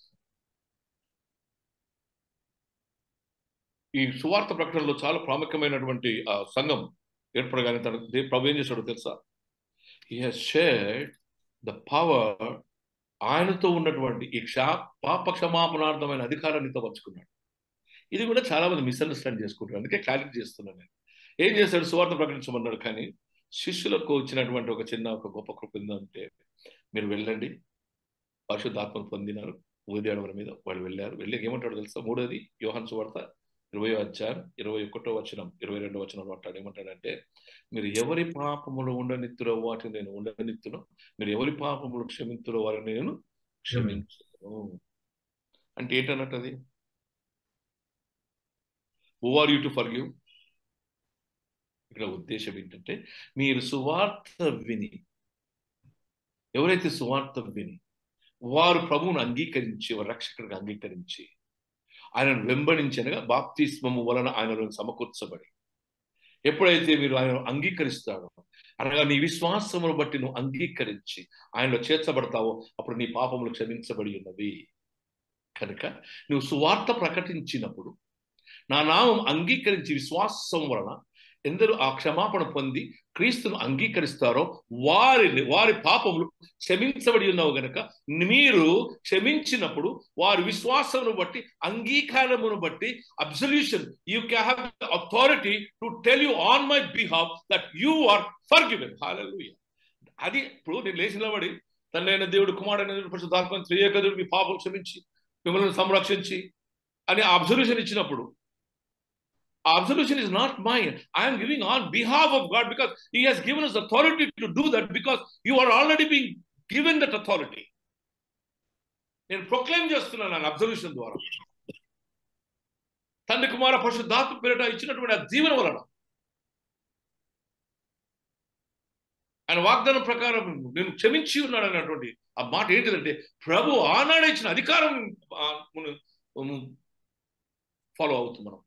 ఈ సువార్త ప్రకటనలో చాలా ప్రాముఖ్యమైనటువంటి ఆ సంఘం ఏర్పడగానే తన ప్రభు ఏం చేశాడో తెలుసా he has shared the power ఆయనతో ఉన్నటువంటి ఈ క్షా పాప క్షమాపణార్థమైన అధికారాన్ని నీతో పంచుకున్నాడు ఇది కూడా చాలా మంది మిస్అండర్స్టాండ్ చేసుకుంటారు అందుకే క్లారిటీ చేస్తున్నాను నేను ఏం చేశాడు సువార్త ప్రకటించమన్నాడు కానీ శిష్యులకు వచ్చినటువంటి ఒక చిన్న ఒక గొప్ప కృప ఏంటంటే మీరు వెళ్ళండి పరిశుద్ధాత్మను పొందినారు ఉదయడవల మీద వాళ్ళు వెళ్ళారు వెళ్ళి ఏమంటాడు తెలుసా మూడోది యోహన్ సువార్త ఇరవై అధ్యాయం ఇరవై ఒకటో వచనం ఇరవై రెండో వచనం అంటాడు ఏమంటాడంటే మీరు ఎవరి పాపములు ఉండనిత్తురో వాటిని నేను ఉండనిత్తును మీరు ఎవరి పాపములు క్షమింతురో వారిని నేను క్షమించను అంటే ఏంటన్నట్టు అది who are you to for you ఇక్కడ ఉద్దేశం ఏంటంటే మీరు సువార్త విని ఎవరైతే సువార్త విని వారు ప్రభువును అంగీకరించి వారు రక్షకుడిగా అంగీకరించి ఆయనను వెంబడించనగా బాప్తిస్మము వలన ఆయనలో సమకూర్చబడి ఎప్పుడైతే మీరు ఆయన అంగీకరిస్తాడో అనగా నీ విశ్వాసమును బట్టి నువ్వు అంగీకరించి ఆయనలో చేర్చబడతావో అప్పుడు నీ పాపములు క్షమించబడి ఉన్నవి కనుక నువ్వు సువార్త ప్రకటించినప్పుడు నా నామం అంగీకరించి విశ్వాసం వలన ఎందరూ ఆ క్షమాపణ పొంది క్రీస్తును అంగీకరిస్తారో వారిని వారి పాపములు క్షమించబడి ఉన్నావు గనక మీరు క్షమించినప్పుడు వారి విశ్వాసమును బట్టి అంగీకారమును బట్టి absolution you can have authority to tell you on my behalf that you are forgiven హాలూయ అది ఇప్పుడు నేను లేచినబడి తనైన దేవుడు కుమారుడైన దేవుడు పరిశుద్ధాత్మ త్రియేక దేవుడు మీ పాపం క్షమించి మిమ్మల్ని సంరక్షించి అని అబ్జర్వేషన్ ఇచ్చినప్పుడు absolution is not mine. I am giving on behalf of God because He has given us authority to do that because you are already being given that authority. నేను ప్రొక్లైమ్ చేస్తున్నాను అబ్జల్యూషన్ ద్వారా తండ్రి కుమార పరిశుద్ధాత్మ పేరిట ఇచ్చినటువంటి ఆ జీవన వలన ఆయన వాగ్దానం ప్రకారం నేను క్షమించి ఉన్నాడు అన్నటువంటి ఆ మాట ఏంటిదంటే ప్రభు ఆనాడే ఇచ్చిన అధికారం ఫాలో అవుతుంది మనం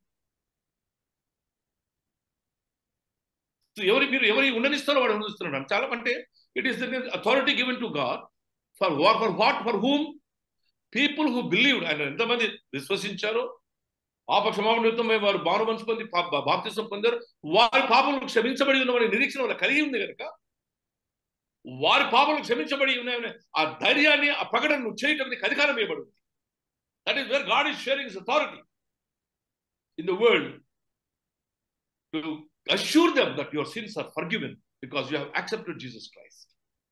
ఎవరి మీరు ఎవరి ఉండనిస్తారో వాడు ఉండనిస్తున్నాడు చాలా అంటే it is the authority given to God for what for what for whom people who believe ఆయన ఎంతమంది విశ్వసించారో పాప క్షమాపణ వారు బాను మనసు పొంది బాప్తిసం పొందారు వారి పాపలు క్షమించబడి ఉన్నవారి నిరీక్షణ వాళ్ళ కలిగి ఉంది కనుక వారి పాపలు క్షమించబడి ఉన్నాయని ఆ ధైర్యాన్ని ఆ ప్రకటనను చేయటానికి అధికారం ఇవ్వబడింది that is where God is sharing authority in the world to assure them that your sins are forgiven because you have accepted Jesus Christ.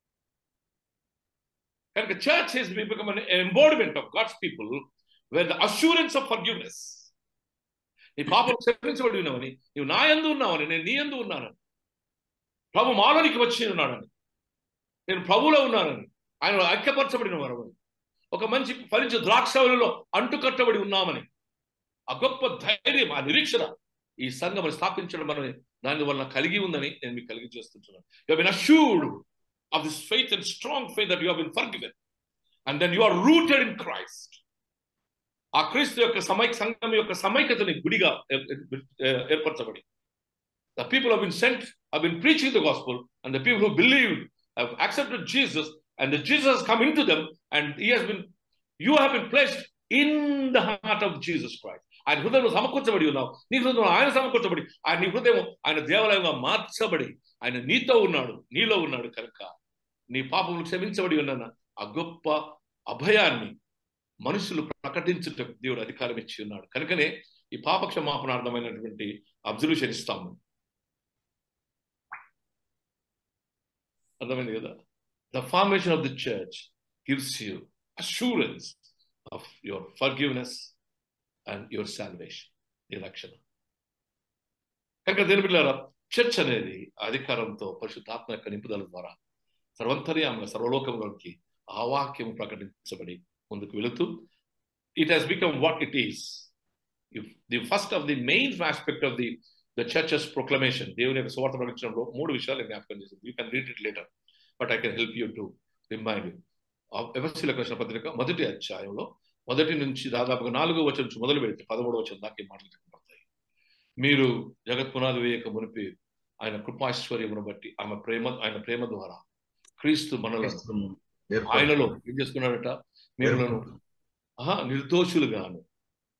And the church has become an embodiment of God's people where the assurance of forgiveness. నీ పాపం క్షమించబడి ఉన్నావని నువ్వు నా ఎందు ఉన్నావని నేను నీ ఎందు ఉన్నానని ప్రభు మాలోనికి వచ్చి ఉన్నాడని నేను ప్రభులో ఉన్నానని ఆయన ఐక్యపరచబడిన వారు ఒక మంచి ఫలించు ద్రాక్షలో అంటుకట్టబడి ఉన్నామని ఆ గొప్ప ధైర్యం ఆ నిరీక్షణ ఈ సంఘం స్థాపించడం మనం దాని వలన కలిగి ఉందని నేను మీకు కలిగి చేస్తుంటున్నాను you been assured of this faith and strong faith that you been forgiven and then you are rooted in Christ ఆ క్రీస్తు యొక్క సమై సంఘం యొక్క సమైక్యతని గుడిగా ఏర్పరచబడి the people have been sent have been preaching the gospel and the people who believe have accepted Jesus and the Jesus come into them and he has been you have been placed in the heart of Jesus Christ ఆయన హృదయంలో సమకూర్చబడి ఉన్నావు నీ హృదయంలో ఆయన సమకూర్చబడి ఆయన నీ హృదయం ఆయన దేవాలయంగా మార్చబడి ఆయన నీతో ఉన్నాడు నీలో ఉన్నాడు కనుక నీ పాపములు క్షమించబడి ఉన్న ఆ గొప్ప అభయాన్ని మనుషులు ప్రకటించుట దేవుడు అధికారం ఇచ్చి ఉన్నాడు కనుకనే ఈ పాప క్షమాపణార్థమైనటువంటి అబ్జర్వేషన్ ఇస్తాము అర్థమైంది కదా the formation of the church gives you assurance of your forgiveness and your salvation నీ రక్షణ కనుక దేని పిల్లల చర్చ్ అనేది అధికారంతో పరిశుద్ధాత్మ యొక్క నింపుదల ద్వారా సర్వంతర్యాముగా సర్వలోకంలోకి ఆ వాక్యం ప్రకటించబడి ముందుకు వెళుతూ it has become what it is the first of the main aspect of the the church's proclamation దేవుని యొక్క స్వార్థ ప్రకటించడంలో మూడు విషయాలు జ్ఞాపకం చేసింది you can read it later but I can help you to remind you ఎవరిశీల కృష్ణ పత్రిక మొదటి అధ్యాయంలో మొదటి నుంచి దాదాపుగా నాలుగో వచ్చి నుంచి మొదలు పెడితే పదమూడవ వచ్చిన దాకా మాటలు చెప్పబడతాయి మీరు జగత్ పునాది వేయక మునిపి ఆయన కృపాశ్వర్యమును బట్టి ఆమె ప్రేమ ఆయన ప్రేమ ద్వారా క్రీస్తు మనలను ఆయనలో ఏం చేసుకున్నాడట మీరులను ఆహా నిర్దోషులుగాను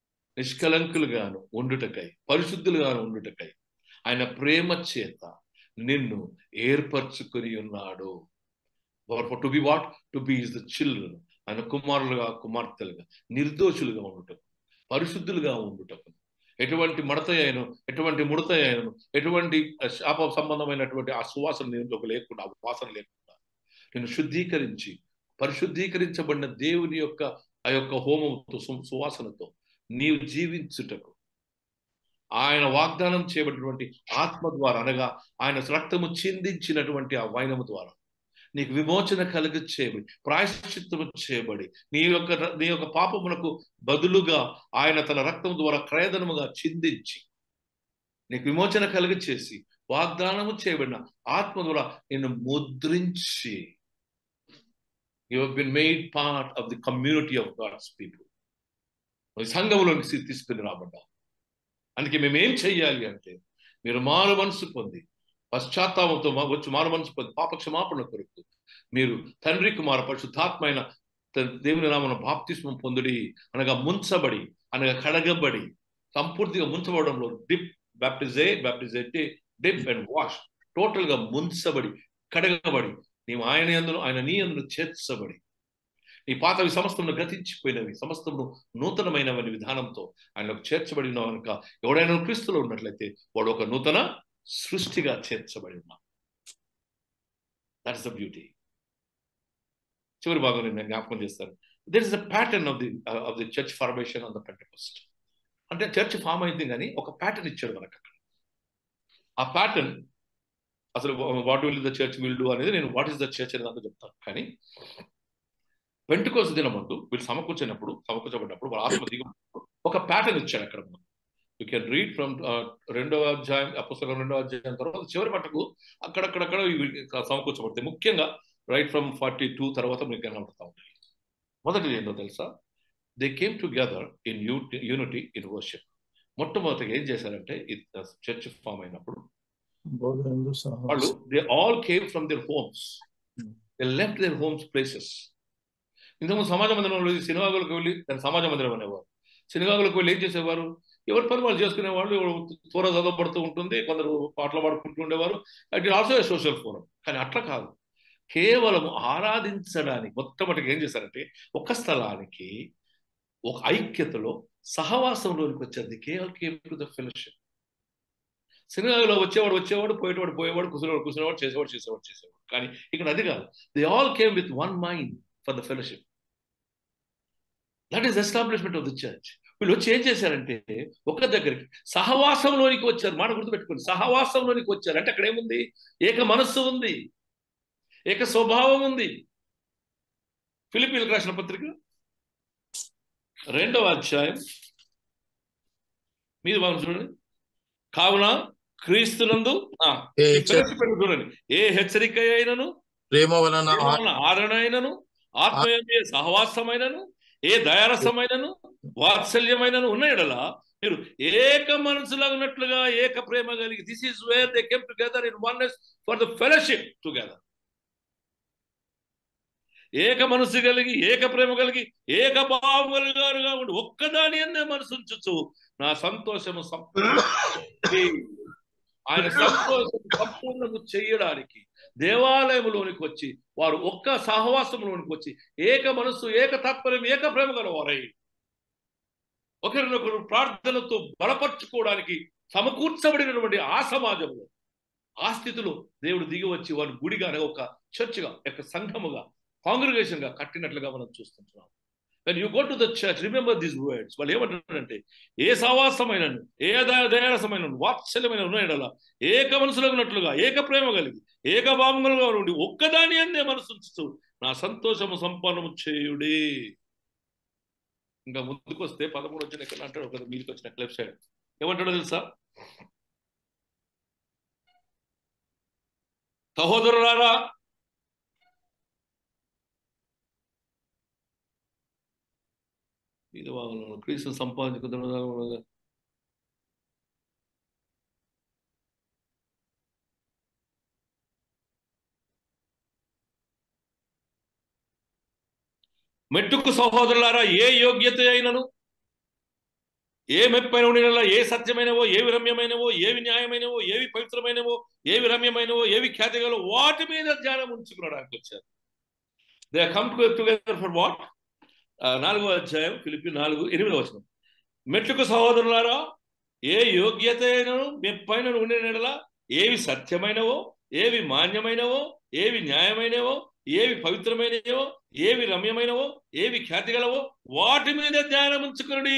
నిష్కలంకులుగాను ఉండుటకై పరిశుద్ధులుగాను ఉండుటకై ఆయన ప్రేమ చేత నిన్ను ఏర్పరచుకొని ఉన్నాడు to be what to be is the children ఆయన కుమారులుగా కుమార్తెలుగా నిర్దోషులుగా ఉండుటకు పరిశుద్ధులుగా ఉండుటకు ఎటువంటి మడత అయినను ఎటువంటి ముడత అయినను ఎటువంటి శాప సంబంధమైనటువంటి ఆ సువాసన నీలోకి లేకుండా ఆ వాసన లేకుండా నేను శుద్ధీకరించి పరిశుద్ధీకరించబడిన దేవుని యొక్క ఆ యొక్క హోమంతో సు- సువాసనతో నీవు జీవించుటకు ఆయన వాగ్దానం చేయబడినటువంటి ఆత్మ ద్వారా అనగా ఆయన రక్తము చిందించినటువంటి ఆ వైనము ద్వారా నీకు విమోచన కలిగి చేయబడి ప్రాయశ్చిత్తము చేయబడి నీ యొక్క నీ యొక్క పాపమునకు బదులుగా ఆయన తన రక్తం ద్వారా క్రయధనముగా చిందించి నీకు విమోచన కలిగి చేసి వాగ్దానము చేయబడిన ఆత్మ ద్వారా నిన్ను ముద్రించి you been made part of the community of God's people సంఘంలోకి తీసుకుని రాబడ్డా అందుకే మేము ఏం చెయ్యాలి అంటే మీరు మారు మనసు పొంది పశ్చాత్తాపంతో మా- వచ్చి మారు మనసు పొంది పాప క్షమాపణ కొరకు మీరు తండ్రి కుమార పరిశుద్ధాత్మైన త- దేవుని నామన బాప్తిస్మం పొందుడి అనగా ముంచబడి అనగా కడగబడి సంపూర్తిగా ముంచబడంలో dip baptize baptize dip and wash total గా ముంచబడి కడగబడి నీవు ఆయన అందులో ఆయన నీ అందులో చేర్చబడి నీ పాతవి సమస్తమును గతించిపోయినవి సమస్తమును నూతనమైనవని విధానంతో ఆయనకు చేర్చబడిన కనుక ఎవడైనా క్రీస్తులో ఉన్నట్లయితే వాడు ఒక నూతన సృష్టిగా చేర్చబడి ఉన్నా దట్స్ ద బ్యూటీ చివరి భాగం నేను జ్ఞాపకం చేస్తాను there is the pattern of the of the church formation on the Pentecost అంటే చర్చ్ ఫామ్ అయింది కానీ ఒక ప్యాటర్న్ ఇచ్చాడు మనకు అక్కడ ఆ ప్యాటర్న్ అసలు what will the church will do అనేది నేను వాట్ ఈస్ ద చర్చ్ అనేది అంతా చెప్తాను కానీ పెంటుకోస దినమందు వీళ్ళు సమకూర్చినప్పుడు సమకూర్చబడినప్పుడు వాళ్ళ ఆత్మ దిగినప్పుడు ఒక ప్యాటర్న్ ఇచ్చాడు అక్కడ మనం యూ కెన్ రీడ్ ఫ్రమ్ రెండవ అధ్యాయం ఆ పుస్తకం రెండవ అధ్యాయం తర్వాత చివరి మటుకు అక్కడక్కడక్కడ ఇవి సమకూర్చబడతాయి ముఖ్యంగా రైట్ ఫ్రమ్ ఫార్టీ టూ తర్వాత మీకు కనబడతా ఉంటాయి మొదటిది ఏంటో తెలుసా they came together in unity in worship మొట్టమొదటిగా ఏం చేశారంటే చర్చ్ ఫామ్ అయినప్పుడు బోధనలు వాళ్ళు సహవాసం they all came from their homes they left their homes places ఇంతకుముందు సమాజ మందిరంలో వెళ్ళి సినిమాలకు వెళ్ళి దాని సమాజ మందిరం అనేవారు సినిమాలకు వెళ్ళి ఏం చేసేవారు ఎవరి పని వాళ్ళు చేసుకునేవాళ్ళు ఎవరు త్వర చదవబడుతూ ఉంటుంది కొందరు పాటలు పాడుకుంటూ ఉండేవారు అట్ ఆల్సో సోషల్ ఫోరం కానీ అట్లా కాదు కేవలం ఆరాధించడానికి మొట్టమొదటిగా ఏం చేశారంటే ఒక స్థలానికి ఒక ఐక్యతలో సహవాసంలోనికి వచ్చేది కేవలం కేమ్ టు ద ఫెలోషిప్ సినిమాలో వచ్చేవాడు వచ్చేవాడు పోయేవాడు పోయేవాడు కూర్చునేవాడు కూర్చునేవాడు చేసేవాడు చేసేవాడు చేసేవాడు కానీ ఇక్కడ అది కాదు they all came with one mind for the fellowship that is establishment of the church వీళ్ళు వచ్చి ఏం చేశారంటే ఒక దగ్గరికి సహవాసంలోనికి వచ్చారు మాట గుర్తుపెట్టుకోండి సహవాసంలోనికి వచ్చారు అంటే అక్కడ ఏముంది ఏక మనస్సు ఉంది ఏక స్వభావం ఉంది ఫిలిపీలకు రాసిన పత్రిక రెండవ అధ్యాయం మీద బాగా చూడండి కావున క్రీస్తునందు ఆ, ఏ ఈ చ- fellowship ఏంటో చూడండి ఏ హెచ్చరిక అయినను ప్రేమ వలన ఆ- ప్రేమ ఆదరణైనను ఆత్మీయ సహవాసమైనను ఏ దయారసమైనను వాత్సల్యమైనను ఉన్న ఎడల మీరు ఏక మనసులో ఉన్నట్లుగా ఏక ప్రేమ కలిగి this is where they came together in oneness for the fellowship together ఏక మనసు కలిగి ఏక ప్రేమ కలిగి ఏక భావములుగా ఉండి ఒక్కదాని అందే మనసు ఉంచచ్చు నా సంతోషము సంపూర్ణ ఆయన సంతోషం సంపూర్ణము చేయడానికి దేవాలయంలోనికి వచ్చి వారు ఒక్క సహవాసంలోనికి వచ్చి ఏక మనస్సు ఏక తాత్పర్యం ఏక ప్రేమ గలవారై ఒకరినొకరు ప్రార్థనతో బలపరుచుకోవడానికి సమకూర్చబడినటువంటి ఆ సమాజంలో ఆ స్థితిలో దేవుడు దిగి వచ్చి వారు గుడిగా అనే ఒక చర్చ్గా ఒక సంఘముగా కాంగ్రిగేషన్ గా కట్టినట్లుగా మనం చూస్తుంటున్నాం when you go to the church remember these words వాళ్ళు ఏమంటారంటే ఏ సహవాసమైనను ఏ దయ దయారసమైన వాత్సల్యమైన ఉన్నాయడలా ఏక మనసులో ఉన్నట్లుగా ఏక ప్రేమ కలిగి ఏక భావములుగా ఉండి ఒక్కదాని అందే మనసు ఉంచుతూ నా సంతోషము సంపన్నము చేయుడి ఇంకా ముందుకు వస్తే పదమూడు వచ్చిన ఎక్కడ అంటాడు ఒక మీదకి వచ్చిన లెఫ్ట్ సైడ్ ఏమంటాడో తెలుసా సహోదరులారా ఇది వాళ్ళు క్రీస్తు సంపాదించుకున్న మెట్టుకు సహోదరులారా ఏ యోగ్యత అయినను ఏ మెప్పైన ఉండేలా ఏ సత్యమైనవో ఏవి రమ్యమైనవో ఏవి న్యాయమైనవో ఏవి పవిత్రమైనవో ఏవి రమ్యమైనవో ఏవి ఖ్యాతిగలో వాటి మీద ధ్యానం ఉంచుకునడానికి వచ్చారు they come together for what నాలుగో అధ్యాయం ఫిలిపి నాలుగు ఎనిమిదో వచనం మెట్లుకు సహోదరులారా ఏ యోగ్యత అయినను మెప్పైన ఉండేలా ఏవి సత్యమైనవో ఏవి మాన్యమైనవో ఏవి న్యాయమైనవో ఏవి పవిత్రమైనవో ఏవి రమ్యమైనవో ఏవి ఖ్యాతిగలవో వాటి మీద ధ్యానం ఉంచుకుని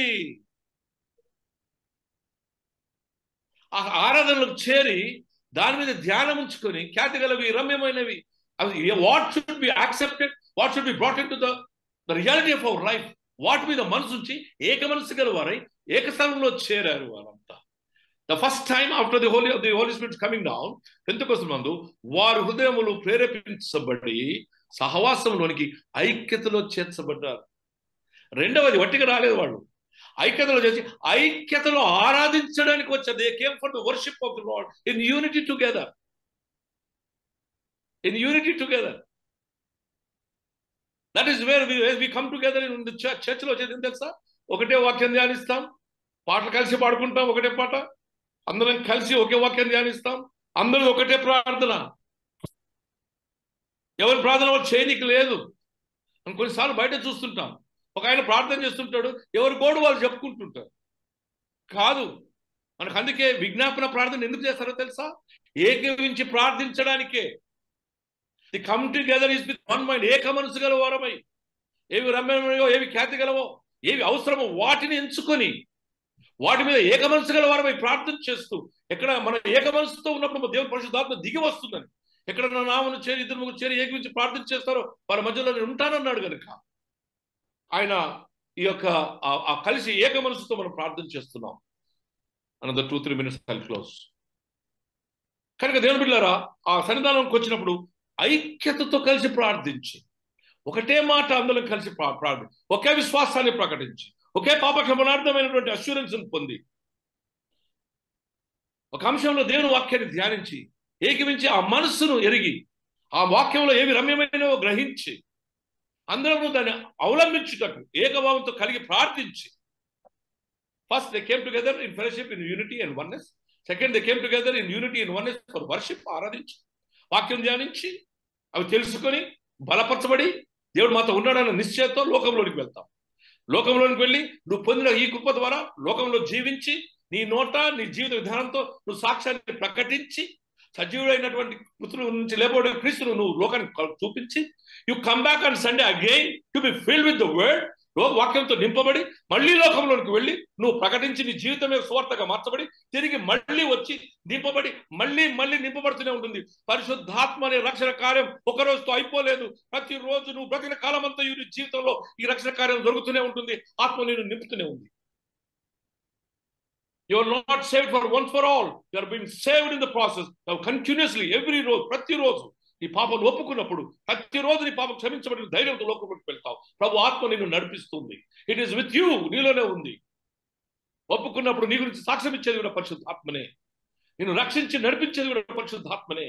ఆ ఆరాధనలకు చేరి దాని మీద ధ్యానం ఉంచుకొని ఖ్యాతి గలవి రమ్యమైనవి అవి what should be accepted what should be brought into the the reality of our life వాటి మీద మనసు ఉంచి ఏక మనసు గల వారై ఏకస్థలంలో చేరారు వాళ్ళంతా the first time after the Holy the Holy Spirit coming down ఎందుకోసం మందు వారు హృదయములు ప్రేరేపించబడి సహవాసంలోనికి ఐక్యతలో చేర్చబడ్డారు రెండవది వట్టిగా రాలేదు వాళ్ళు ఐక్యతలో చేసి ఐక్యతలో ఆరాధించడానికి వచ్చారు they came for the worship of the Lord in unity together in unity together that is where we come together in church లో వచ్చేది తెలుసా ఒకటే వాక్యం ధ్యానిస్తాం పాటలు కలిసి పాడుకుంటాం ఒకటే పాట అందరం కలిసి ఒకే వాక్యం ధ్యానిస్తాం అందరూ ఒకటే ప్రార్థన ఎవరి ప్రార్థన వాళ్ళు చేయనికి లేదు కొన్నిసార్లు బయట చూస్తుంటాం ఒక ఆయన ప్రార్థన చేస్తుంటాడు ఎవరి గోడు వాళ్ళు చెప్పుకుంటుంటారు కాదు మనకు అందుకే విజ్ఞాపన ప్రార్థన ఎందుకు చేస్తారో తెలుసా ఏకీవించి ప్రార్థించడానికే the come together is with one mind ఏక మనసు గల వారమై ఏవి రమ్యమో ఏవి ఖ్యాతి గలవో ఏవి అవసరమో వాటిని ఎంచుకొని వాటి మీద ఏక మనసు గల వారమై ప్రార్థన చేస్తూ ఎక్కడ మన ఏక మనసుతో ఉన్నప్పుడు దేవుని పరిశుద్ధాత్మ దిగి వస్తుందని ఎక్కడ నా నామను చేరి ఇద్దరు ముగ్గురు చేరి ఏకమించి ప్రార్థన చేస్తారో వారి మధ్యలో నేను ఉంటానన్నాడు కనుక ఆయన ఈ యొక్క ఆ కలిసి ఏక మనసుతో మనం ప్రార్థన చేస్తున్నాం another two three minutes I'll close కనుక దేవుని బిడ్డారా ఆ సన్నిధానంకి వచ్చినప్పుడు ఐక్యతతో కలిసి ప్రార్థించి ఒకటే మాట అందరం కలిసి ప్రార్థి ఒకే విశ్వాసాన్ని ప్రకటించి ఒకే పాప క్షమనార్థమైనటువంటి అష్యూరెన్స్ పొంది ఒక అంశంలో దేవుని వాక్యాన్ని ధ్యానించి ఏకమించి ఆ మనస్సును ఎరిగి ఆ వాక్యంలో ఏవి రమ్యమైనవో గ్రహించి అందరూ దాన్ని అవలంబించుటకు ఏకభావంతో కలిగి ప్రార్థించి first they came together in fellowship in unity and oneness second they came together in unity and oneness for worship ఆరాధించి వాక్యం ధ్యానించి అవి తెలుసుకొని బలపరచబడి దేవుడు మాతో ఉన్నాడన్న నిశ్చయంతో లోకంలోనికి వెళ్తాం లోకంలోనికి వెళ్ళి నువ్వు పొందిన ఈ కృప ద్వారా లోకంలో జీవించి నీ నోట నీ జీవిత విధానంతో నువ్వు సాక్ష్యాన్ని ప్రకటించి సజీవుడైనటువంటి మృతుల నుంచి లేబోడే క్రీస్తును నువ్వు లోకానికి చూపించి you come back and Sunday again to be fill with the word వాక్యంతో నింపబడి మళ్ళీ లోకంలోనికి వెళ్ళి నువ్వు ప్రకటించి నీ జీవితమే స్వార్థగా మార్చబడి తిరిగి మళ్ళీ వచ్చి నింపబడి మళ్ళీ మళ్ళీ నింపబడుతూనే ఉంటుంది పరిశుద్ధాత్మ అనే రక్షణ కార్యం ఒక రోజుతో అయిపోలేదు ప్రతిరోజు నువ్వు బ్రతికిన కాలం అంతా నీ జీవితంలో ఈ రక్షణ కార్యం జరుగుతూనే ఉంటుంది ఆత్మ నేను నింపుతూనే ఉంది You are not saved for once for all. You are being saved in the process. Now continuously, every రోజు ప్రతిరోజు నీ పాపం ఒప్పుకున్నప్పుడు ప్రతిరోజు నీ పాపం క్షమించబడిన ధైర్యంతో లోకంలోకి వెళ్తావు ప్రభు ఆత్మ నిన్ను నడిపిస్తుంది ఇట్ ఈస్ విత్ యూ నీలోనే ఉంది ఒప్పుకున్నప్పుడు నీ గురించి సాక్ష్యం ఇచ్చేది కూడా పరిశుద్ధ ఆత్మనే నిన్ను రక్షించి నడిపించేది కూడా పరిశుద్ధ ఆత్మనే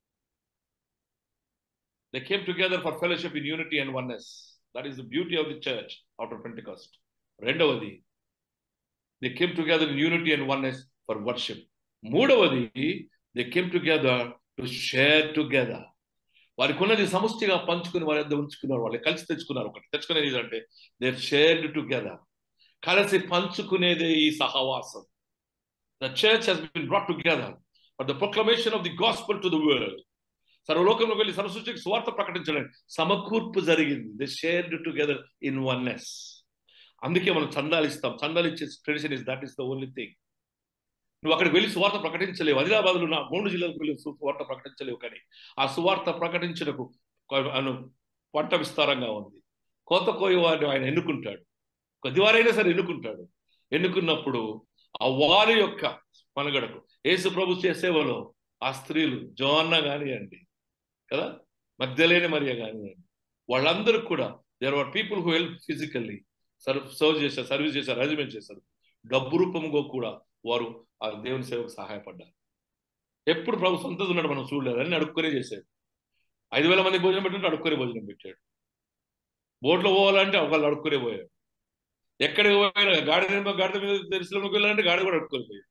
they came together for fellowship in unity and oneness that is the beauty of the church out of Pentecost రెండవది they came together in unity and oneness for worship మూడవది they came together to share together వారికి ఉన్నది సముష్టిగా పంచుకుని వారి వద్ద ఉంచుకున్నారు వాళ్ళు కలిసి తెచ్చుకున్నారు ఒకటి తెచ్చుకునేది ఏంటంటే దే షేర్డ్ టుగెదర్ కలిసి పంచుకునేదే ఈ సహవాసం the church has been brought together for the proclamation of the gospel to the world సర్వలోకంలోకి వెళ్ళి సర్వసృష్టికి స్వార్థ ప్రకటించడానికి సమకూర్పు జరిగింది they shared together in oneness అందుకే మనం చందాలు ఇస్తాం చందాలు ఇచ్చే tradition is that is the only thing నువ్వు అక్కడికి వెళ్ళి సువార్త ప్రకటించలేవు ఆదిలాబాద్లో నా మూడు జిల్లాలకు వెళ్ళి సువార్త ప్రకటించలేవు కానీ ఆ సువార్త ప్రకటించడకు పంట విస్తారంగా ఉంది కోత కోయి వారిని ఆయన ఎన్నుకుంటాడు కొద్దివారైనా సరే ఎన్నుకుంటాడు ఎన్నుకున్నప్పుడు ఆ వారి యొక్క మనుగడకు యేసు ప్రభు సేవలో ఆ స్త్రీలు జోన్న కానివ్వండి కదా మధ్యలేని మరియ కానివ్వండి వాళ్ళందరూ కూడా there are people who help physically serve serve చేశారు సర్వీస్ చేశారు అరేంజ్మెంట్ చేశారు డబ్బు రూపంగా కూడా వారు ఆ దేవుని సేవకు సహాయపడ్డారు ఎప్పుడు ప్రభు సొంతది ఉన్నాడు మనం చూడలేదు అని అడుక్కునే చేశాడు ఐదు వేల మంది భోజనం పెట్టినట్టు అడుక్కునే భోజనం పెట్టాడు బోట్లో పోవాలంటే ఒకళ్ళు అడుక్కునే పోయాడు ఎక్కడికి పోయినా గాడిద మీద గాడిద మీద దర్శనంలోకి వెళ్ళాలంటే గాడిద కూడా అడుక్కోలేదు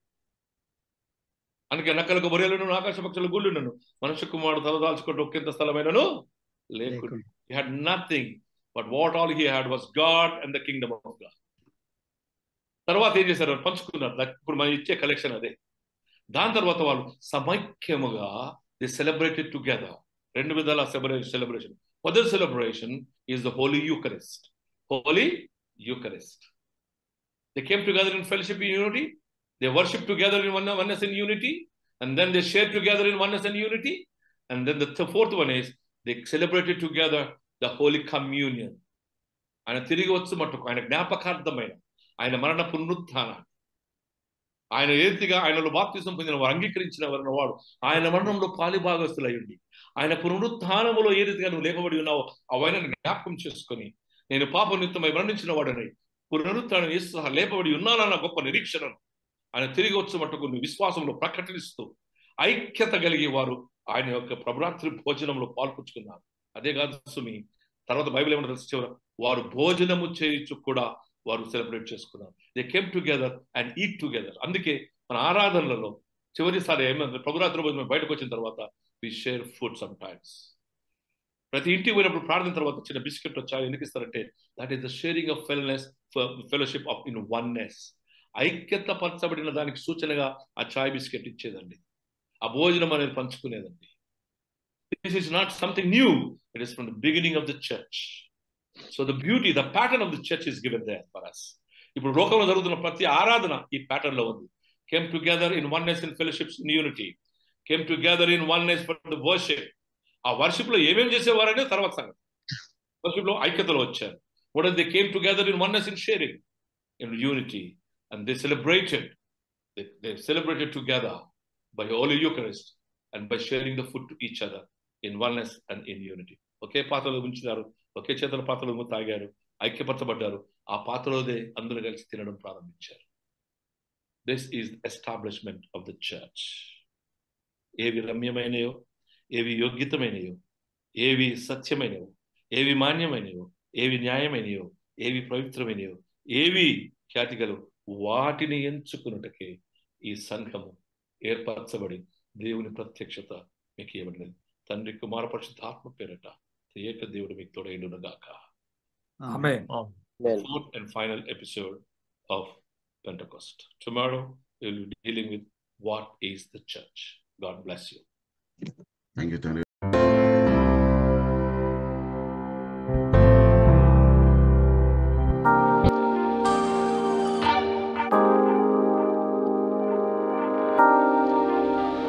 అందుకే నక్కలకు బొరియలను ఆకాశ పక్షుల గుళ్ళును మనుష్య కుమారుడు తలదాల్చుకుంటూ ఒకంత స్థలమైనను లేకుండా he had nothing but what all he had was God and the kingdom of God తర్వాత ఏం చేశారు వాళ్ళు పంచుకున్నారు Like ఇప్పుడు మనం ఇచ్చే కలెక్షన్ అదే దాని తర్వాత వాళ్ళు సమైక్యముగా ది సెలబ్రేటెడ్ టుగెదర్ రెండు విధాల సెలబ్రేషన్ మొదటి celebration is the Holy Eucharist Holy Eucharist they came together in fellowship in unity they worship together in one oneness in unity and then they share together in oneness in unity and then the fourth one is they celebrated together the Holy Communion ఆయన తిరిగి వచ్చు మట్టుకు ఆయన జ్ఞాపకార్థమైన ఆయన మరణ పునరుత్థాన ఆయన ఏ రీతిగా ఆయనలో బాప్తిసం పొందిన వారు అంగీకరించిన వారిన వాడు ఆయన మరణంలో పాలిభాగస్తులయ్యండి ఆయన పునరుత్థానములో ఏ రీతిగా నువ్వు లేపబడి ఉన్నావో అవైన జ్ఞాపకం చేసుకొని నేను పాప నిమిత్తమై మరణించిన వాడని పునరుత్థానం చేస్తూ సహా లేపబడి ఉన్నానన్న గొప్ప నిరీక్షణను ఆయన తిరిగి వచ్చే మట్టుకు నువ్వు విశ్వాసంలో ప్రకటిస్తూ ఐక్యత కలిగే వారు ఆయన యొక్క ప్రభరాత్రి భోజనంలో పాల్పంచుకున్నారు అదే కాదు సుమి తర్వాత బైబిల్ ఏమన్నా తెలుసు చివర వారు భోజనము చేయొచ్చు కూడా వారు సెలబ్రేట్ చేసుకున్నారు they came together and eat together అందుకే మన ఆరాధనలలో చివరిసారి ఏమంటే ప్రభురాత్రి భోజనం బయటకు వచ్చిన తర్వాత we share food sometimes ప్రతి ఇంటికి పోయినప్పుడు ప్రార్థన తర్వాత చిన్న బిస్కెట్ చాయ్ ఎందుకు ఇస్తారంటే that is the sharing of fullness fellowship of in oneness ఐక్యత పరచబడిన దానికి సూచనగా ఆ చాయ్ బిస్కెట్ ఇచ్చేదండి ఆ భోజనం అనేది పంచుకునేదండి this is not something new it is from the beginning of the church so the beauty the pattern of the church is given there for us ఇప్పుడు లోకంలో జరుగుతున్న ప్రతి ఆరాధన ఈ ప్యాటర్న్ లో ఉంది came together in oneness in fellowships in unity came together in oneness for the worship ఆ worship లో ఏమేమి చేసేవారనే తర్వాత సంగతి వర్షిప్ లో ఐక్యతలో వచ్చారు what they came together in oneness in sharing in unity and they celebrated they celebrated together by holy Eucharist and by sharing the food to each other in oneness and in unity. ఒకే పాత్రలో ఉంచినారు ఒకే చేతుల పాత్రలో తాగారు ఐక్యపరచబడ్డారు ఆ పాత్రలోదే అందరూ కలిసి తినడం ప్రారంభించారు this is establishment of the church ఏవి రమ్యమైనయో ఏవి యోగ్యతమైనయో ఏవి సత్యమైనవో ఏవి మాన్యమైనవో ఏవి న్యాయమైనయో ఏవి పవిత్రమైనయో ఏవి ఖ్యాతిగలు వాటిని ఎంచుకున్నటకే ఈ సంఘము ఏర్పరచబడి దేవుని ప్రత్యక్షత మీకు ఇవ్వబడినది తండ్రి కుమార పరిశుద్ధాత్మ పేరట ఏక దేవుడు మీకు తోడైండును గాక ఆమె fourth and final episode of Pentecost. Tomorrow we'll be dealing with what is the church. God bless you. Thank you తండ్రి